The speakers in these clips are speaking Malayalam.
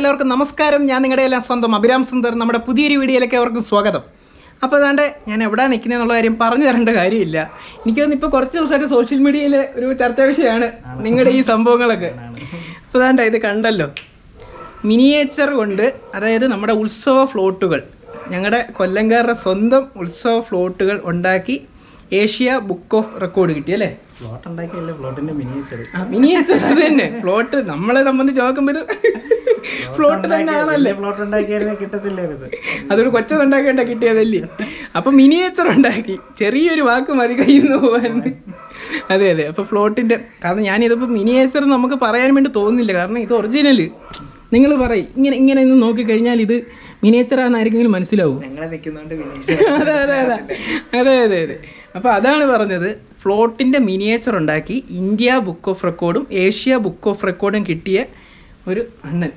എല്ലാവർക്കും നമസ്കാരം ഞാൻ നിങ്ങളുടെ എല്ലാം സ്വന്തം അഭിരാം സുന്ദർ നമ്മുടെ പുതിയൊരു വീഡിയോയിലേക്ക് അവർക്കും സ്വാഗതം അപ്പോൾ അതാണ്ട് ഞാൻ എവിടെ നിൽക്കുന്നതെന്നുള്ള കാര്യം പറഞ്ഞു തരേണ്ട കാര്യമില്ല എനിക്ക് തോന്നുന്നു ഇപ്പോൾ കുറച്ച് ദിവസമായിട്ട് സോഷ്യൽ മീഡിയയിൽ ഒരു ചർച്ചാ വിഷയമാണ് നിങ്ങളുടെ ഈ സംഭവങ്ങളൊക്കെ അപ്പോൾ അതാണ്ട് ഇത് കണ്ടല്ലോ മിനിയേച്ചർ കൊണ്ട് അതായത് നമ്മുടെ ഉത്സവ ഫ്ലോട്ടുകൾ ഞങ്ങളുടെ കൊല്ലംകാരുടെ സ്വന്തം ഉത്സവ ഫ്ലോട്ടുകൾ ഉണ്ടാക്കി ഏഷ്യ ബുക്ക് ഓഫ് റെക്കോർഡ് കിട്ടി അല്ലേ പ്ലോട്ട് ഉണ്ടാക്കിയല്ലേ പ്ലോട്ടിന്റെ മിനിയേച്ചർ ആ മിനിയേച്ചർ അത് തന്നെ ഫ്ലോട്ട് നമ്മളെ സംബന്ധിച്ച് നോക്കുമ്പോൾ ഇത് ഫ്ലോട്ട് തന്നെയാണല്ലേ പ്ലോട്ട് ഉണ്ടാക്കിയാലേ കിട്ടത്തില്ലായിരുന്നു അതൊരു കൊച്ചതുണ്ടാക്കേണ്ട കിട്ടിയതല്ലേ അപ്പൊ മിനിയേച്ചർ ഉണ്ടാക്കി ചെറിയൊരു വാക്ക് മതി കയ്യിൽ നിന്ന് പോകാൻ അതെ അതെ അപ്പൊ ഫ്ലോട്ടിന്റെ കാരണം ഞാനിതിപ്പോ മിനിയേച്ചർ നമുക്ക് പറയാൻ വേണ്ടി തോന്നുന്നില്ല കാരണം ഇത് ഒറിജിനൽ നിങ്ങൾ പറയും ഇങ്ങനെ ഇങ്ങനെ ഇന്ന് നോക്കിക്കഴിഞ്ഞാൽ ഇത് മിനിയേച്ചർ ആണെന്നായിരിക്കും മനസ്സിലാവും ഞങ്ങളെ നിൽക്കുന്നോണ്ട് അതെ അതെ അതെ അതെ അതെ അതെ അപ്പൊ അതാണ് പറഞ്ഞത് ഫ്ലോട്ടിന്റെ മിനിയേച്ചർ ഉണ്ടാക്കി ഇന്ത്യ ബുക്ക് ഓഫ് റെക്കോർഡും ഏഷ്യ ബുക്ക് ഓഫ് റെക്കോർഡും കിട്ടിയ ഒരു അണ്ണൻ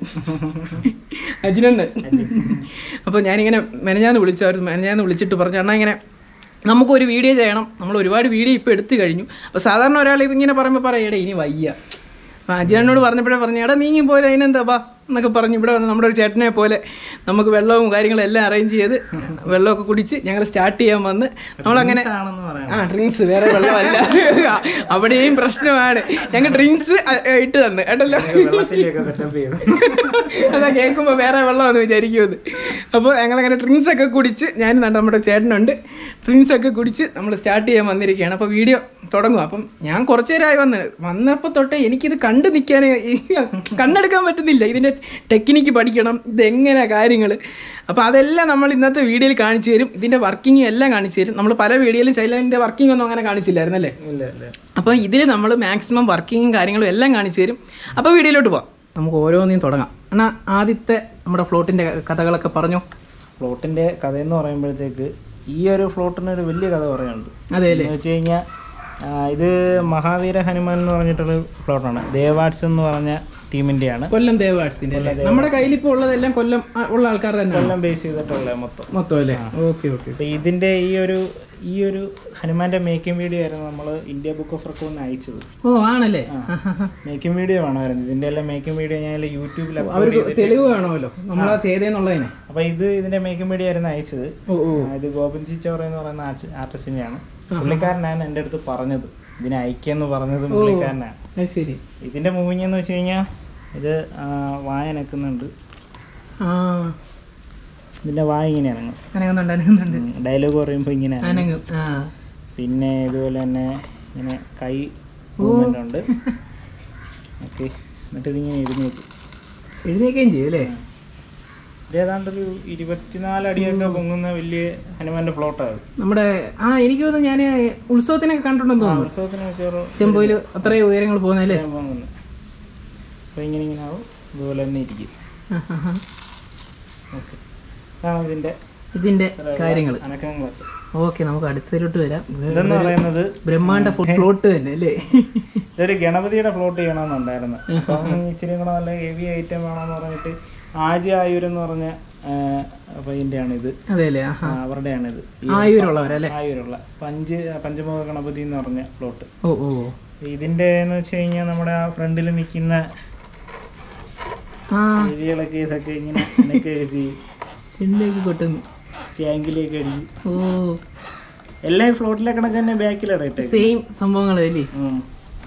അജിനണ്ണൻ അപ്പോൾ ഞാനിങ്ങനെ മെനഞ്ഞാന്ന് വിളിച്ചായിരുന്നു മെനഞ്ഞാന്ന് വിളിച്ചിട്ട് പറഞ്ഞു അണ്ണാ ഇങ്ങനെ നമുക്കൊരു വീഡിയോ ചെയ്യണം നമ്മൾ ഒരുപാട് വീഡിയോ ഇപ്പോൾ എടുത്തു കഴിഞ്ഞു അപ്പോൾ സാധാരണ ഒരാൾ ഇതിങ്ങനെ പറയുമ്പോൾ പറയും എടേ ഇനി വയ്യ അപ്പോൾ അജിനോട് പറഞ്ഞപ്പോഴേ പറഞ്ഞു എടാ നീങ്ങി പോലെ അതിനെന്താ ബാ എന്നൊക്കെ പറഞ്ഞു ഇവിടെ വന്ന് നമ്മുടെ ഒരു ചേട്ടനെ പോലെ നമുക്ക് വെള്ളവും കാര്യങ്ങളും എല്ലാം അറേഞ്ച് ചെയ്ത് വെള്ളമൊക്കെ കുടിച്ച് ഞങ്ങൾ സ്റ്റാർട്ട് ചെയ്യാൻ വന്ന് നമ്മളങ്ങനെ ആണെന്ന് പറയാം ആ ഡ്രിങ്ക്സ് വേറെ വെള്ളമല്ല അവിടെയും പ്രശ്നമാണ് ഞങ്ങൾ ഡ്രിങ്ക്സ് ഇട്ട് തന്നു കേട്ടല്ലോ വെള്ളത്തിലേക്ക് സെറ്റപ്പ് ചെയ്ത് അതാ കേൾക്കുമ്പോൾ വേറെ വെള്ളമെന്ന് വിചാരിക്കുമെന്ന് അപ്പോൾ ഞങ്ങളങ്ങനെ ഡ്രിങ്ക്സ് ഒക്കെ കുടിച്ച് ഞാൻ ദാ നമ്മുടെ ചേട്ടനുണ്ട് ഡ്രിങ്ക്സ് ഒക്കെ കുടിച്ച് നമ്മൾ സ്റ്റാർട്ട് ചെയ്യാൻ വന്നിരിക്കുകയാണ് അപ്പോൾ വീഡിയോ തുടങ്ങും അപ്പം ഞാൻ കുറച്ച് നേരമായി വന്ന് വന്നപ്പോൾ തൊട്ടേ എനിക്കിത് കണ്ടു നിൽക്കാൻ കണ്ണെടുക്കാൻ പറ്റുന്നില്ല ഇതിൻ്റെ ടെക്നിക്ക് പഠിക്കണം ഇതെങ്ങനെ കാര്യങ്ങൾ അപ്പോൾ അതെല്ലാം നമ്മൾ ഇന്നത്തെ വീഡിയോയിൽ കാണിച്ചു തരും ഇതിൻ്റെ വർക്കിംഗ് എല്ലാം കാണിച്ചു തരും നമ്മൾ പല വീഡിയോയിലും ചൈലൻ്റെ വർക്കിംഗ് ഒന്നും അങ്ങനെ കാണിച്ചില്ലായിരുന്നല്ലേ ഇല്ല ഇല്ല അപ്പോൾ ഇതിൽ നമ്മൾ മാക്സിമം വർക്കിങ്ങും കാര്യങ്ങളും എല്ലാം കാണിച്ചു തരും അപ്പോൾ വീഡിയോയിലോട്ട് പോവാം നമുക്ക് ഓരോന്നും തുടങ്ങാം എന്നാൽ ആദ്യത്തെ നമ്മുടെ ഫ്ലോട്ടിൻ്റെ കഥകളൊക്കെ പറഞ്ഞോ ഫ്ലോട്ടിന്റെ കഥ എന്ന് പറയുമ്പോഴത്തേക്ക് ഈ ഒരു ഫ്ലോട്ടിന് ഒരു വലിയ കഥ പറയാനുണ്ട് അതെ അല്ലേ എന്ന് വെച്ച് കഴിഞ്ഞാൽ ഇത് മഹാവീര ഹനുമാൻ എന്ന് പറഞ്ഞിട്ടൊരു ഫ്ലോട്ടാണ് ദേവാട്സ് എന്ന് പറഞ്ഞ ടീമിന്റെയാണ് കൊല്ലം ദേവാർട്സിന്റെ അല്ലേ നമ്മുടെ കയ്യിൽ ഇപ്പോൾ ഉള്ളതെല്ലാം കൊല്ലം ആ, ഉള്ള ആൾക്കാർ തന്നെ കൊല്ലം ബേസ് ചെയ്തിട്ടുള്ള മൊത്തം മൊത്തം അല്ലേ ഓക്കെ ഓക്കെ അപ്പൊ ഇതിന്റെ ഈ ഒരു ഈ ഒരു ഹനുമാന്റെ മേക്കിംഗ് വീഡിയോ ആയിരുന്നു നമ്മൾ ഇന്ത്യ ബുക്ക് ഓഫ് റെക്കോർഡിന് അയച്ചത് ഓ ആണല്ലേ മേക്കിംഗ് വീഡിയോ വേണമായിരുന്നു ഇതിന്റെ എല്ലാം മേക്കിംഗ് വീഡിയോ ഞാൻ യൂട്യൂബിൽ അവർക്ക് തെളിവ് വേണമല്ലോ നമ്മളാ ചെയ്തേന്നുള്ളതിനെ അപ്പൊ ഇത് ഇതിന്റെ മേക്കിംഗ് വീഡിയോ ആയിരുന്നു അയച്ചത് ഓ ഓ ആ, ഇത് ഗോപൻ ചിച്ചോറ എന്ന് പറയുന്ന ആർട്ടിസ്റ്റിനെയാണ് പുള്ളിക്കാരനാണ് എൻ്റെ അടുത്ത് പറഞ്ഞത് ഇതിനെ അയക്കിയെന്ന് പറഞ്ഞത് പുള്ളിക്കാരനാണ് അത് ശരി ഇതിന്റെ മൂവിങ് എന്ന് വെച്ച് കഴിഞ്ഞാൽ ഇത് ആ, വായ നക്കുന്നുണ്ട് ആ ഇതിന്റെ വായ ഇങ്ങനെയാണ് അനങ്ങുന്നുണ്ട് അനങ്ങുന്നുണ്ട് ഡയലോഗ് പറയുമ്പോൾ ഇങ്ങനെയാണ് അനങ്ങും ആ പിന്നെ ഇതുപോലെ തന്നെ ഇങ്ങനെ കൈ മൂവ്മെന്റ് ഉണ്ട് ഓക്കെ എന്നിട്ട് ഇതിങ്ങനെ എഴുന്നേറ്റ് എഴുന്നേക്കുകയും ചെയ്യും അല്ലേ ഇത് ഏതാണ്ടൊരു ഇരുപത്തിനാല് അടിയൊക്കെ പൊങ്ങുന്ന വലിയ ഹനുമാന്റെ പ്ലോട്ടാണ് നമ്മുടെ ആ എനിക്ക് തോന്നുന്നു ഞാൻ ഉത്സവത്തിനൊക്കെ കണ്ടിട്ടുണ്ടെന്ന് തോന്നുന്നു ഉത്സവത്തിന് മിക്കവാറും ചെമ്പോയിൽ അത്രയും ഉയരങ്ങൾ പോകുന്നല്ലേ ഞാൻ പോകുന്നത് അപ്പോൾ ഇങ്ങനെ ഇങ്ങനെ ആവും ഇതുപോലെ തന്നെ ഇരിക്കും ഓക്കെ ഇതാണ് ഇതിന്റെ ഇതിന്റെ കാര്യങ്ങൾ അനക്കങ്ങളൊക്കെ ഓക്കെ നമുക്ക് അടുത്തതിലോട്ട് വരാം ഇതെന്ന് പറയുന്നത് ബ്രഹ്മാണ്ട ഫ്ലോട്ട് തന്നെ അല്ലേ ഇതൊരു ഗണപതിയുടെ ഫ്ലോട്ട് ചെയ്യണമെന്നുണ്ടായിരുന്നു അപ്പം ഇച്ചിരി കൂടെ നല്ല ഹെവി ഐറ്റം വേണമെന്ന് പറഞ്ഞിട്ട് ആജി ആയൂർ എന്ന് പറഞ്ഞ പയ്യൻ്റെയാണ് ഇത് അതെ അല്ലേ ആ, ആഹാ അവരുടെയാണിത് ഈ ആയൂരുള്ളവരല്ലേ ആയൂരുള്ള പഞ്ച് പഞ്ചമുഖ ഗണപതി എന്ന് പറഞ്ഞ പ്ലോട്ട് ഓ ഓ ഇതിന്റെ എന്ന് വെച്ച് കഴിഞ്ഞാൽ നമ്മുടെ ആ ഫ്രണ്ടിൽ നിൽക്കുന്ന ആ എഴുതികളൊക്കെ ഇതൊക്കെ ഇങ്ങനെ എനിക്ക് എഴുതി എന്തൊക്കെ കൊട്ടുന്നു ചാങ്കിലേക്ക് അടിക്കും ഓ എല്ലാം ഈ ഫ്ലോട്ടിലെ കണക്ക് തന്നെ ബാക്കിലാണ് ഇട്ടേക്ക് സെയിം സംഭവങ്ങൾ അല്ലേ ഉം.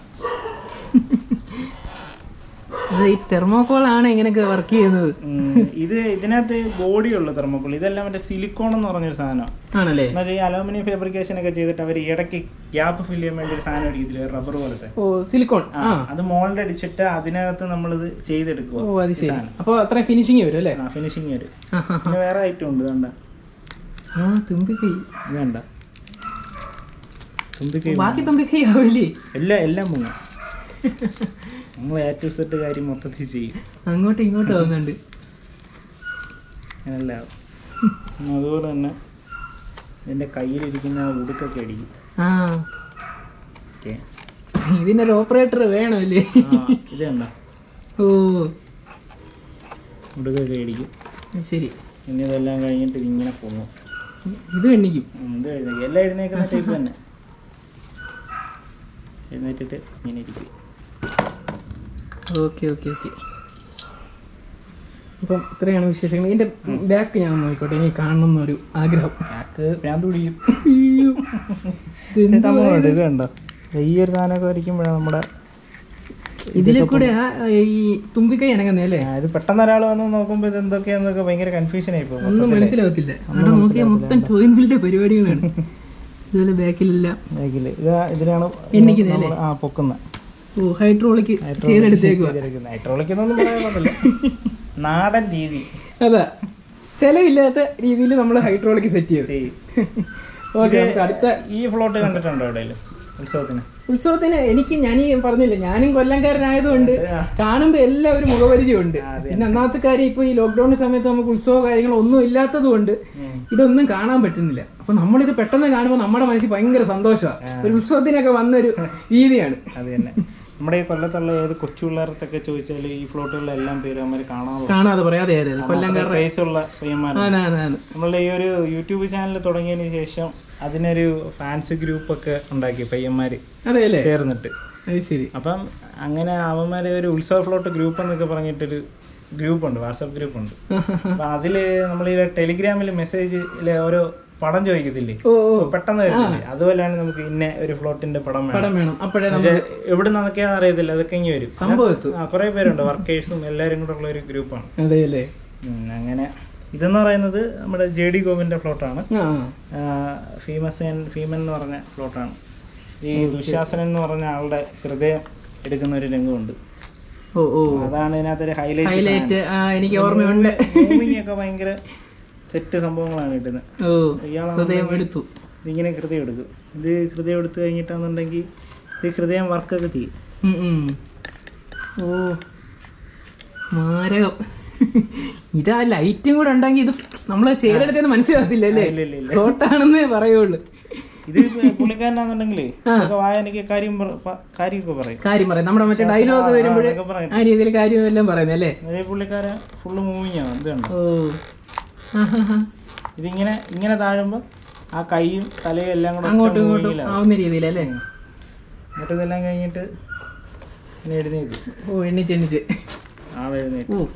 അത് ഈ തെർമോകോൾ ആണ് ഇങ്ങനെയൊക്കെ വർക്ക് ചെയ്യുന്നത് ഉം. ഇത് ഇതിനകത്ത് ബോഡി ഉള്ള തെർമോക്കോൾ ഇതെല്ലാം മറ്റേ സിലിക്കോൺ എന്ന് പറഞ്ഞൊരു സാധനം ആണല്ലേ എന്ന് വെച്ചാൽ ഈ അലൂമിനിയം ഫാബ്രിക്കേഷൻ ഒക്കെ ചെയ്തിട്ട് അവർ ഇടയ്ക്ക് ഗ്യാപ്പ് ഫില്ല് ചെയ്യാൻ വേണ്ടി ഒരു സാധനം അടിക്കത്തില്ല റബ്ബർ പോലത്തെ ഓ സിലിക്കോൺ ആ, ആ അത് മോൾഡ് അടിച്ചിട്ട് അതിനകത്ത് നമ്മളിത് ചെയ്തെടുക്കുക ഓ അത് ശരി അപ്പൊ അത്ര ഫിനിഷിങ് വരും അല്ലേ ഫിനിഷിങ് വരും ആ ആ, പിന്നെ വേറെ ഐറ്റം ഉണ്ട് ഇതണ്ട ആ തുമ്പിക്കൈ ഇത് കണ്ട തുമ്പിക്കൈ ബാക്കി തുമ്പിക്കൈ ആവില്ലേ എല്ലാം എല്ലാം മുങ്ങും നമ്മൾ എ ടു സെറ്റ് കാര്യം മൊത്തത്തിൽ ചെയ്യും അങ്ങോട്ടും ഇങ്ങോട്ടും ആവുന്നുണ്ട് അങ്ങനെല്ലാം പിന്നെ അതുപോലെ തന്നെ ഇതിൻ്റെ കയ്യിലിരിക്കുന്ന ഉടുക്കൊക്കെ അടിക്കും ആ ഓക്കെ ഇതിനൊരു ഓപ്പറേറ്റർ വേണമല്ലേ ഇത് കണ്ട ഓ ഉടുക്കൊക്കെ അടിക്കും ശരി പിന്നെ ഇതെല്ലാം കഴിഞ്ഞിട്ട് ഇതിങ്ങനെ പൊങ്ങും ഇത് എണ്ണിക്കും ഉം, ഇത് എഴുന്നേക്കും എല്ലാം എഴുന്നേക്കുന്ന ടൈപ്പ് തന്നെ എഴുന്നേറ്റിട്ട് ഇങ്ങനെ ഇരിക്കും ഓക്കെ ഓക്കെ ഓക്കെ അപ്പം ഇത്രയാണ് വിശേഷങ്ങൾ ഇതിന്റെ ബാക്ക് ഞാൻ നോക്കിക്കോട്ടെ എനിക്ക് കാണണം എന്നൊരു ആഗ്രഹം ഞാക്ക് ഭ്രാന്ത് പിടിക്കും അയ്യോ. ഇതെന്തുവാ ഇത്? ഇത് കണ്ടോ ഈ ഒരു സാധനമൊക്കെ വരയ്ക്കുമ്പോഴാണ് നമ്മുടെ ഇതിലെ കൂടെ ആ ഈ തുമ്പിക്കൈ അനങ്ങുന്നേ അല്ലേ ആ, ഇത് പെട്ടെന്ന് ഒരാൾ വന്ന് നോക്കുമ്പോൾ ഇത് എന്തൊക്കെയാന്നൊക്കെ ഭയങ്കര കൺഫ്യൂഷൻ ആയി പോകും ഒന്നും മനസ്സിലാവത്തില്ല അവിടെ നോക്കിയാൽ മൊത്തം ടോയിനുകളുടെ പരിപാടികളാണ് ഇതുപോലെ ബാക്കിലെല്ലാം ബാക്കില് ഇത് ഇതിലാണ് എണ്ണിക്കുന്നേ നമ്മള് ആ പൊക്കുന്ന ഓ ഹൈഡ്രോളിക്ക് ചെയ്തെടുത്തേക്കുക ഹൈഡ്രോളിക് എന്നൊന്നും പറയാൻ പറ്റില്ല നാടൻ രീതി അതാ ചെലവില്ലാത്ത രീതിയിൽ നമ്മൾ ഹൈഡ്രോളിക്ക് സെറ്റ് ചെയ്തു ചെയ്യും ഓക്കെ നമുക്ക് അടുത്ത ഈ ഫ്ലോട്ട് കണ്ടിട്ടുണ്ടോ എവിടെയെങ്കിലും ഉത്സവത്തിന് ഉത്സവത്തിന് എനിക്ക് ഞാൻ ഈ പറഞ്ഞില്ല ഞാനും കൊല്ലംകാരനായതുകൊണ്ട് ആ. കാണുമ്പോൾ എല്ലാം ഒരു മുഖപരിചയമുണ്ട് ആ, അതെ. പിന്നെ ഒന്നാമത്തെ കാര്യം ഇപ്പൊ ഈ ലോക്ക്ഡൌൺ സമയത്ത് നമുക്ക് ഉത്സവ കാര്യങ്ങളൊന്നും ഇല്ലാത്തത് കൊണ്ട് ഉം. ഇതൊന്നും കാണാൻ പറ്റുന്നില്ല അപ്പൊ നമ്മളിത് പെട്ടെന്ന് കാണുമ്പോൾ നമ്മുടെ മനസ്സിൽ ഭയങ്കര സന്തോഷമാണ് ഒരു ഉത്സവത്തിനൊക്കെ വന്നൊരു രീതിയാണ് അത് തന്നെ നമ്മുടെ ഈ കൊല്ലത്തുള്ള ഏത് കൊച്ചു പിള്ളേർക്കൊക്കെ ചോദിച്ചാൽ ഈ ഫ്ലോട്ടുകളിലെല്ലാം പേര് അമ്മ കാണാറുണ്ട് കാണാതെ പറയാതെ അതെ അതെ കൊല്ലംകാരുടെ പ്രൈസുള്ള പയ്യന്മാരാണ് ആണ് ആണ് ആണ് നമ്മളുടെ ഈ ഒരു യൂട്യൂബ് ചാനൽ തുടങ്ങിയതിന് ശേഷം അതിനൊരു ഫാൻസ് ഗ്രൂപ്പ് ഒക്കെ ഉണ്ടാക്കി പയ്യന്മാര് അതെ അല്ലേ ചേർന്നിട്ട് അത് ശരി അപ്പം അങ്ങനെ അവന്മാര് ഒരു ഉത്സവ ഫ്ലോട്ട് ഗ്രൂപ്പ് എന്നൊക്കെ പറഞ്ഞിട്ടൊരു ഗ്രൂപ്പ് ഉണ്ട് വാട്സപ്പ് ഗ്രൂപ്പ് ഉണ്ട് അപ്പൊ അതില് നമ്മൾ ഈ ടെലിഗ്രാമിൽ മെസ്സേജില് ഓരോ പടം ചോദിക്കത്തില്ലേ ഓ ഓ പെട്ടെന്ന് വരത്തില്ലേ അതുപോലെയാണ് നമുക്ക് ഇന്ന ഒരു ഫ്ലോട്ടിന്റെ പടം വേണം പടം വേണം അപ്പോഴേ നമ്മൾ പക്ഷേ എവിടെ നിന്നൊക്കെയാന്ന് അറിയത്തില്ല അതൊക്കെ ഇങ്ങനെ വരും സംഭവം എത്തും ആ കുറെ പേരുണ്ട് വർക്കേഴ്സും എല്ലാവരും കൂടെ ഉള്ള ഒരു ഗ്രൂപ്പാണ് അതെ അല്ലേ അങ്ങനെ ഇതെന്ന് പറയുന്നത് നമ്മുടെ ജെ ഡി ഗോവിന്റെ ഫ്ലോട്ടാണ് ആ ഫീമസേൻ ഫീമൻ എന്ന് പറഞ്ഞ ഫ്ലോട്ടാണ് ഈ ദുശാസനൻ എന്ന് പറഞ്ഞ ആളുടെ ഹൃദയം എടുക്കുന്ന ഒരു രംഗമുണ്ട് ഓ ഓ അതാണ് ഇതിനകത്തൊരു ഹൈലൈറ്റ് ഹൈലൈറ്റ് ആ എനിക്ക് ഓർമ്മയുണ്ട് മൂവിങ് ഒക്കെ ഭയങ്കര സെറ്റ് സംഭവങ്ങളാണ് കിട്ടുന്നത് ഓ ഇയാളാണ് ഹൃദയം എടുത്തു ഇതിങ്ങനെ ഹൃദയം എടുക്കും ഇത് ഹൃദയം എടുത്തു കഴിഞ്ഞിട്ടാണെന്നുണ്ടെങ്കിൽ ഇത് ഹൃദയം വർക്കൊക്കെ ചെയ്യും ഉം, ഉം. ഓ മാരകം ഇതാ ലൈറ്റും കൂടെ ഉണ്ടെങ്കിൽ ഇത് നമ്മള് ചേരെടുത്തെന്ന് മനസ്സിലാകത്തില്ല അല്ലേ ഇല്ല ഇല്ല ഇല്ല ഫ്ലോട്ടാണെന്നേ പറയുള്ളൂ ഇത് പുള്ളിക്കാരനാണെന്നുണ്ടെങ്കിലേ ഇതൊക്കെ വായനക്ക് കാര്യം പറ- പ- കാര്യമൊക്കെ പറയും കാര്യം പറയാം നമ്മുടെ മറ്റേ ഡയലോഗ് വരുമ്പോഴേ അതൊക്കെ പറയും ആ രീതിയിൽ കാര്യം എല്ലാം പറയുന്നത് അല്ലേ അതേ പുള്ളിക്കാരൻ ഫുള്ള് മൂവിങ് ആണ് ഇത് കണ്ടോ ഓ ആഹാഹാ. ഇതിങ്ങനെ ഇങ്ങനെ താഴുമ്പോൾ ആ കൈയും തലയും എല്ലാം കൂടെ ഒറ്റ അങ്ങോട്ടും ഇങ്ങോട്ടും moving ലാണ്. ആവുന്ന രീതിയിലല്ലേ എന്നിട്ട് ഇതെല്ലാം കഴിഞ്ഞിട്ട് ഇങ്ങനെ എഴുന്നേക്കും ഓ എണ്ണിച്ച് എണ്ണിച്ച് ആളെ എഴുന്നേറ്റ് ഓ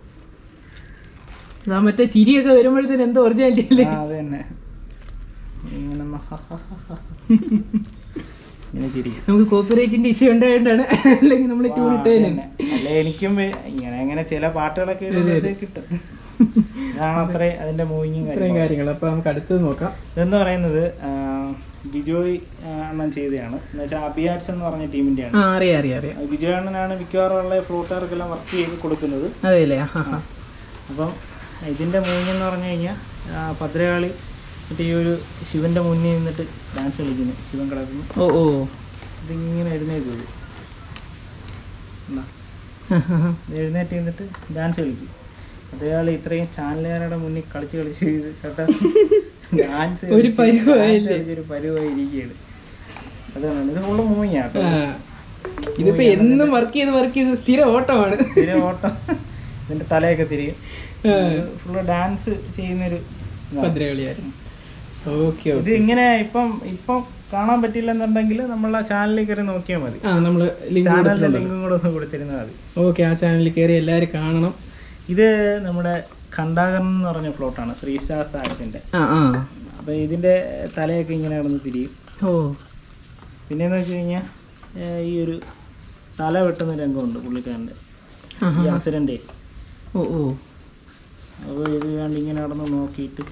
ആ മറ്റേ ചിരിയൊക്കെ വരുമ്പോഴത്തേന് എന്തോ ഒറിജിനാലിറ്റി അല്ലേ ആ അത് തന്നെ ഇങ്ങനെ ഒന്ന് ഹ ഹ ഹ ഹ. ഇങ്ങനെ ചിരിക്കും നമുക്ക് കോപ്പിറൈറ്റിന്റെ ഇഷ്യൂ ഉണ്ടായിട്ടാണ് അല്ലെങ്കിൽ നമ്മൾ ട്യൂൺ ആ, അത് ഇട്ടേനെ തന്നെ. അല്ല എനിക്കും വേ- ഇങ്ങനെ അങ്ങനെ ചില പാട്ടുകളൊക്കെ ഇടുമ്പോഴത്തേക്ക് കിട്ടും ഇതാണ് അത്ര അതിന്റെ മൂവിങ്ങും ഇത്രയും കാര്യം കാര്യങ്ങൾ അപ്പൊ നമുക്ക് അടുത്തത് നോക്കാം ഇതെന്ന് പറയുന്നത് ആ, ബിജോയ് ആ, അണ്ണൻ ചെയ്തതാണ് എന്ന് വെച്ചാൽ അബിയാറ്റ്സ് എന്ന് പറഞ്ഞ ടീമിന്റെയാണ് ആ അറിയാം അറിയാം അറിയാം വിജയ അണ്ണനാണ് മിക്കവാറും ഉള്ള ഫ്ലോട്ടുകാർക്കെല്ലാം വർക്ക് ചെയ്ത് കൊടുക്കുന്നത് അതെല്ലേ ആ ആ, ആ. അപ്പം ഇതിൻ്റെ മൂവിങ് എന്ന് പറഞ്ഞു കഴിഞ്ഞാൽ ഭദ്രകാളി മറ്റേ ഈ ഒരു ശിവന്റെ മുന്നിൽ നിന്നിട്ട് ഡാൻസ് കളിക്കുന്നു ശിവൻ കിടക്കുന്നു ഓ ഓ ഇതിങ്ങനെ എഴുന്നേറ്റ് വരും എന്താ ആ, ആ, ആ. എഴുന്നേറ്റ് നിന്നിട്ട് ഡാൻസ് കളിക്കും ഭദ്രകാളി ഇത്രയും ചാനലുകാരുടെ മുന്നിൽ കളിച്ച് കളിച്ച് ചെയ്ത് കേട്ടോ ഡാൻസ് ഒരു പരുവായില്ലേ? ഒരു പരുവായി ഇരിക്കുകയാണ് അതാണ് ഇത് ഫുള്ള് മൂവിങ് ആട്ടോ ആ. ഇതിപ്പോ എന്നും വർക്ക് ചെയ്ത് വർക്ക് ചെയ്ത് സ്ഥിര ഓട്ടമാണ് ഇതിന് ഓട്ടം ഇതിന്റെ തലയൊക്കെ തിരിയും ആ. ഫുള്ള് ഡാൻസ് ചെയ്യുന്നൊരു ഇതാണ്. ഭദ്രകളിയായിരുന്നു ഓക്കെ ഇത് ഇങ്ങനെ ഇപ്പം ഇപ്പം കാണാൻ പറ്റില്ലെന്നുണ്ടെങ്കിൽ നമ്മൾ ആ ചാനലിൽ കയറി നോക്കിയാൽ മതി ആ നമ്മള് ലിങ്ക് ചാനലിന്റെ ലിങ്കും കൂടെ ഒന്ന് കൊടുത്തിരുന്നാൽ മതി ഓക്കെ ആ ചാനലിൽ കയറി എല്ലാരും കാണണം ഇത് നമ്മുടെ ഖണ്ഡാകരൻ എന്ന് പറഞ്ഞ ഫ്ലോട്ടാണ് ശ്രീശാസ്ത്ര ആഴ്ചന്റെ ആ ആ അപ്പൊ ഇതിന്റെ തലയൊക്കെ ഇങ്ങനെ കിടന്ന് തിരിയും ഓ പിന്നെന്ന് വെച്ച് കഴിഞ്ഞാൽ ഈ ഒരു തല വെട്ടുന്ന രംഗമുണ്ട് പുള്ളിക്കാരൻ്റെ ആ, ഈ അസുരൻ്റെ ഓ ഓ അപ്പോൾ ഇത് കണ്ട് ഇങ്ങനെ നടന്ന് നോക്കിയിട്ട്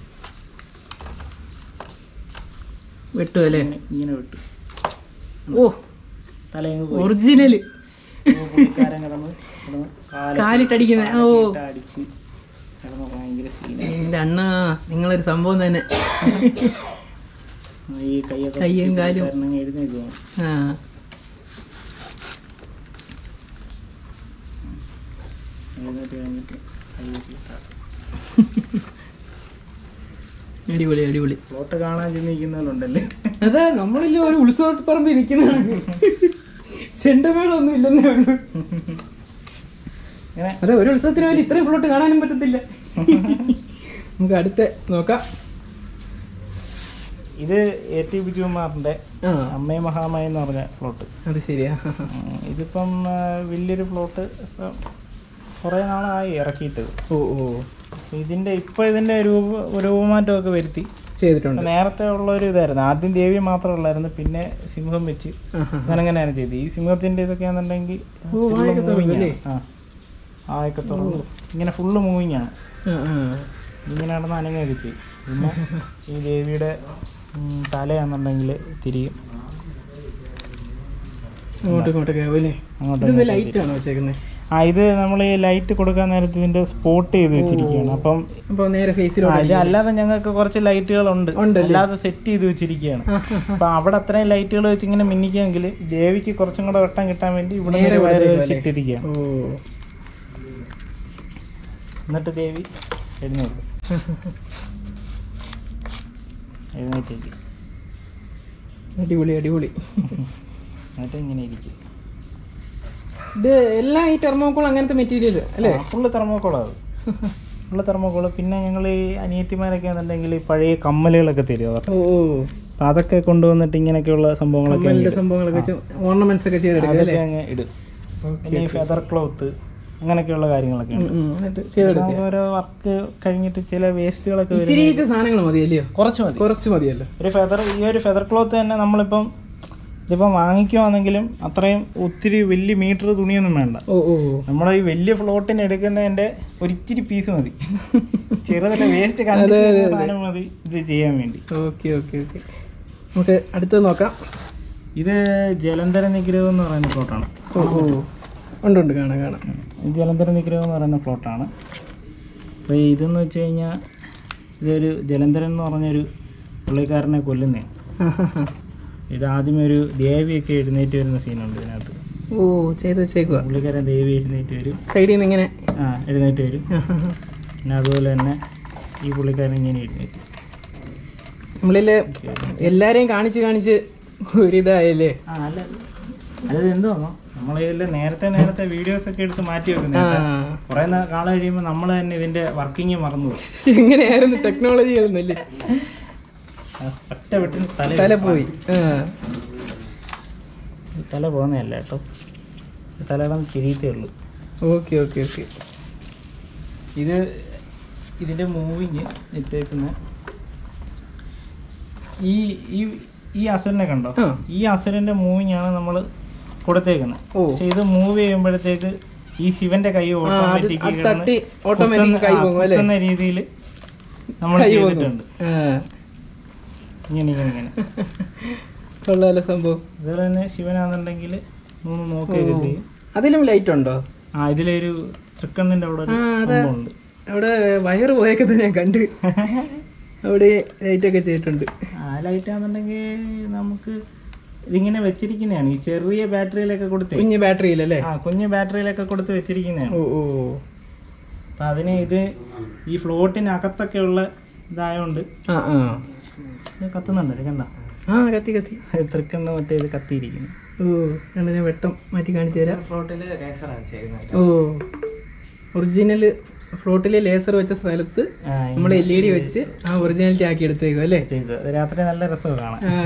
വെട്ടു അല്ലേ ഇങ്ങനെ ഇങ്ങനെ വിട്ടു ഓ തലയങ്ങ് പോയി ഒറിജിനല് അപ്പോൾ പുള്ളിക്കാരൻ കിടന്ന് കിടന്ന് കാല് കാലിട്ടടിക്കുന്ന ഓ കാലൊക്കെ അടിച്ച് കിടന്ന് ഭയങ്കര സീന എന്റെ അണ്ണ നിങ്ങളൊരു സംഭവം തന്നെ ഈ കൈയൊക്കെ കയ്യും കാലും. പുള്ളിക്കാരനങ്ങ് എഴുന്നേൽക്കും ആ എഴുന്നേറ്റ് കഴിഞ്ഞിട്ട് കൈ വെച്ചിട്ട് അടിപൊളി അടിപൊളി ഫ്ലോട്ട് കാണാൻ ചെന്നിരിക്കുന്നവരുണ്ടല്ലേ അതാ നമ്മളില്ല ഒരു ഉത്സവത്തിൽ പറമ്പ് ഇരിക്കുന്നതാണ് ചെണ്ടമേളൊന്നും ഇല്ലെന്നേ ഉള്ളൂ ഇങ്ങനെ അതെ ഒരു ഉത്സവത്തിന് വേണ്ടി ഇത്രയും ഫ്ലോട്ട് കാണാനും പറ്റത്തില്ല നമുക്ക് അടുത്ത നോക്കാം ഇത് എ ടി ബിജുകുമാറിന്റെ ആ അമ്മേ മഹാമായ എന്ന് പറഞ്ഞ ഫ്ലോട്ട് അത് ശരിയാ ഉം, ഇതിപ്പം ആ, വലിയൊരു ഫ്ലോട്ട് ഇപ്പം കുറേ നാളായി ഇറക്കിയിട്ട് ഓ ഓ ഇതിൻ്റെ ഇപ്പോൾ ഇതിൻ്റെ രൂപ രൂപമാറ്റമൊക്കെ വരുത്തി ചെയ്തിട്ടുണ്ട് നേരത്തെ ഉള്ള ഒരു ഇതായിരുന്നു ആദ്യം ദേവി മാത്രമേ ഉള്ളായിരുന്നു പിന്നെ സിംഹം വെച്ച് ആഹാ. അങ്ങനെ അങ്ങനെയാണ് ചെയ്തത് ഈ സിംഹത്തിൻ്റെ ഇതൊക്കെ ആണെന്നുണ്ടെങ്കിൽ ഓ, വായൊക്കെ തുറക്കും അല്ലേ? ആ ആയൊക്കെ തുറന്നു ഇങ്ങനെ ഫുള്ള് മൂവിങ് ആണ് ആ, ആ. ഇങ്ങനെ നടന്ന് അനങ്ങൊക്കെ ചെയ്യും പിന്നെ ഈ ദേവിയുടെ ഉം, തലയാണെന്നുണ്ടെങ്കിൽ തിരിയും അങ്ങോട്ടും ഇങ്ങോട്ടൊക്കെ ആവുമല്ലേ അങ്ങോട്ടും ഇതൊന്ന് ഇങ്ങോട്ടും ലൈറ്റ് ആണോ വെച്ചേക്കുന്നത് ആ ഇത് നമ്മൾ ഈ ലൈറ്റ് കൊടുക്കാൻ നേരത്ത് ഇതിന്റെ സ്പോട്ട് ചെയ്ത് വെച്ചിരിക്കുകയാണ് അപ്പം അപ്പോൾ നേരെ ആ, ഫേസിലോട്ട് ഇത് അല്ലാതെ ഞങ്ങൾക്ക് കുറച്ച് ലൈറ്റുകളുണ്ട് ഉണ്ടല്ലേ? അല്ലാതെ സെറ്റ് ചെയ്ത് വെച്ചിരിക്കുകയാണ് അപ്പൊ അവിടെ അത്രയും ലൈറ്റുകൾ വെച്ച് ഇങ്ങനെ മിന്നിക്കുമെങ്കിൽ ദേവിക്ക് കുറച്ചും കൂടെ വെട്ടം കിട്ടാൻ വേണ്ടി ഇവിടെ നേരെ ഒരു വയറ് ഇവിടത്തേക്ക് വെച്ചിട്ടിരിക്കുകയാണ് ഓ എന്നിട്ട് ദേവി എഴുന്നേൽക്കും എഴുന്നേറ്റേക്ക് അടിപൊളി അടിപൊളി എന്നിട്ട് ഇങ്ങനെ ഇരിക്കും ഇത് എല്ലാം ഈ തെർമോക്കോൾ അങ്ങനത്തെ മെറ്റീരിയൽ അല്ലേ ഫുള്ള് തെർമോക്കോളാണ് അത് ഫുള്ള് തെർമോക്കോള് പിന്നെ ഞങ്ങൾ ഈ അനിയത്തിമാരൊക്കെ ആണെന്നുണ്ടെങ്കിൽ ഈ പഴയ കമ്മലുകളൊക്കെ തരും അവർക്ക് ഓ ഓ അപ്പൊ അതൊക്കെ കൊണ്ടുവന്നിട്ട് ഇങ്ങനെയൊക്കെയുള്ള സംഭവങ്ങളൊക്കെ കമ്മലിന്റെ സംഭവങ്ങളൊക്കെ വെച്ച് ഓർണമെന്റ്സ് ഒക്കെ ചെയ്തെടുക്കുക അല്ലേ അതൊക്കെ അങ്ങ് ഇടും പിന്നെ ഈ ഫെദർ ക്ലോത്ത് അങ്ങനെയൊക്കെയുള്ള കാര്യങ്ങളൊക്കെ ഉണ്ട് ഉം, ഉം. എന്നിട്ട് ചെയ്തെടുക്കുക നമുക്ക് ഓരോ വർക്ക് കഴിഞ്ഞിട്ട് ചില വേസ്റ്റുകളൊക്കെ വരും ഇച്ചിരി ഇച്ചിരി സാധനങ്ങൾ മതി അല്ലയോ കുറച്ച് മതി കുറച്ച് മതിയല്ലോ ഒരു ഫെദർ ഈ ഒരു ഫെദർ ക്ലോത്ത് തന്നെ നമ്മളിപ്പം ഇതിപ്പം വാങ്ങിക്കുവാണെങ്കിലും അത്രയും ഒത്തിരി വലിയ മീറ്റർ തുണിയൊന്നും വേണ്ട ഓ ഓ നമ്മൾ ഈ വലിയ ഫ്ലോട്ടിന് എടുക്കുന്നതിന്റെ ഒരിച്ചിരി പീസ് മതി ചെറുതല്ല വേസ്റ്റ് കണ്ടിട്ട് സാധനം മതി ഇത് ചെയ്യാൻ വേണ്ടി ഓക്കെ ഓക്കെ ഓക്കെ നമുക്ക് അടുത്തത് നോക്കാം ഇത് ജലന്ധര നിഗ്രഹം എന്ന് പറയുന്ന പ്ലോട്ടാണ് ഓ ഓ ഉണ്ട് ഉണ്ട് കാണാം കാണാം ഇത് ജലന്ധര നിഗ്രഹം എന്ന് പറയുന്ന പ്ലോട്ടാണ് അപ്പോൾ ഇതെന്ന് വെച്ച് കഴിഞ്ഞാൽ ഇതൊരു ജലന്ധരൻ എന്ന് പറഞ്ഞൊരു പുള്ളിക്കാരനെ കൊല്ലുന്നതാണ് ആഹാഹാ. ഇത് ആദ്യമേ ഒരു ദേവിയൊക്കെ എഴുന്നേറ്റ് വരുന്ന സീനുണ്ട് ഇതിനകത്ത് ഓ ചെയ്ത് വെച്ചേക്കുക പുള്ളിക്കാരൻ ദേവി എഴുന്നേറ്റ് വരും സൈഡിൽ നിന്ന് ഇങ്ങനെ ആ എഴുന്നേറ്റ് വരും ആഹാഹാ. പിന്നെ അതുപോലെ തന്നെ ഈ പുള്ളിക്കാരൻ ഇങ്ങനെ എഴുന്നേറ്റ് നമ്മളില് എല്ലാരെയും കാണിച്ച് കാണിച്ച് ഒരിതായല്ലേ ആ അല്ല അത് എന്തോന്നോ നമ്മളിതിൽ നേരത്തെ നേരത്തെ വീഡിയോസ് ഒക്കെ എടുത്ത് മാറ്റി ആ വെക്കുന്നത് കുറേ നാ- കാലം കഴിയുമ്പോൾ നമ്മൾ തന്നെ ഇതിന്റെ വർക്കിംഗ് മറന്നു പോകും എങ്ങനെയായിരുന്നു ടെക്നോളജികളൊന്നുമില്ലേ ഒറ്റ വെട്ടിന് തല തല പോയി ആ തല പോകുന്നതല്ല കേട്ടോ തലയുടെ ചിരിയത്തേ ഉള്ളൂ ഓക്കെ ഓക്കെ ഓക്കെ ഇത് ഇതിന്റെ മൂവിങ് ഇട്ടേക്കുന്ന ഈ ഈ ഈ അസുരനെ കണ്ടോ ആ. ഈ അസുരന്റെ മൂവിങ് ആണ് നമ്മൾ കൊടുത്തേക്കുന്നത് ഓ. പക്ഷെ ഇത് മൂവ് ചെയ്യുമ്പോഴത്തേക്ക് ഈ ശിവന്റെ കൈ അത് ഓട്ടോമാറ്റിക് അത് തട്ടി ഓട്ടോമാറ്റിക് കൈ പോകും അല്ലേ കുത്തുന്ന രീതിയിൽ നമ്മൾ കൈ പോകും ചെയ്തിട്ടുണ്ട് ആ ഇങ്ങനെ ഇങ്ങനെ ഇങ്ങനെ കൊള്ളാലോ സംഭവം അതുപോലെ തന്നെ ശിവനാണെന്നുണ്ടെങ്കിൽ മൂന്ന് നോക്കിയൊക്കെ ചെയ്യും അതിലും ലൈറ്റ് ഉണ്ടോ ആ ഇതിലൊരു തൃക്കണ്ണിന്റെ അവിടെ ഒരു ആ, അതാ. സംഭവമുണ്ട് അവിടെ വയറ് പോയേക്കുന്നത് ഞാൻ കണ്ട് അവിടെ ലൈറ്റ് ഒക്കെ ചെയ്തിട്ടുണ്ട് ആ ലൈറ്റ് ആണെന്നുണ്ടെങ്കിൽ നമുക്ക് ഇതിങ്ങനെ വെച്ചിരിക്കുന്നതാണ് ഈ ചെറിയ ബാറ്ററിയിലൊക്കെ കൊടുത്ത് കുഞ്ഞ് ബാറ്ററിയിലല്ലേ ആ കുഞ്ഞ് ബാറ്ററിയിലൊക്കെ കൊടുത്ത് വെച്ചിരിക്കുന്നതാണ് ഓ ഓ അപ്പം അതിന് ഇത് ഈ ഫ്ലോട്ടിനകത്തൊക്കെ ഉള്ള ഇതായോണ്ട് ആ ആ ഇത് കത്തുന്നുണ്ട് കണ്ട ആ കത്തി കത്തി തൃക്കണ്ണ് മറ്റേ ഇത് കത്തിയിരിക്കുന്നു ഓ കണ്ട ഞാൻ വെട്ടം മാറ്റി കാണിച്ചു തരാം ഫ്ലോട്ടിൽ ലേസറാണ് ചെയ്യുന്നത് ഓ ഒറിജിനൽ ഫ്ലോട്ടിൽ ലേസർ വെച്ച സ്ഥലത്ത് നമ്മൾ എൽ ഇ ഡി വെച്ച് ആ ഒറിജിനാലിറ്റി ആക്കി എടുത്തേക്കും അല്ലേ ചെയ്തു അത് രാത്രി നല്ല രസമാണ് കാണാൻ ആ.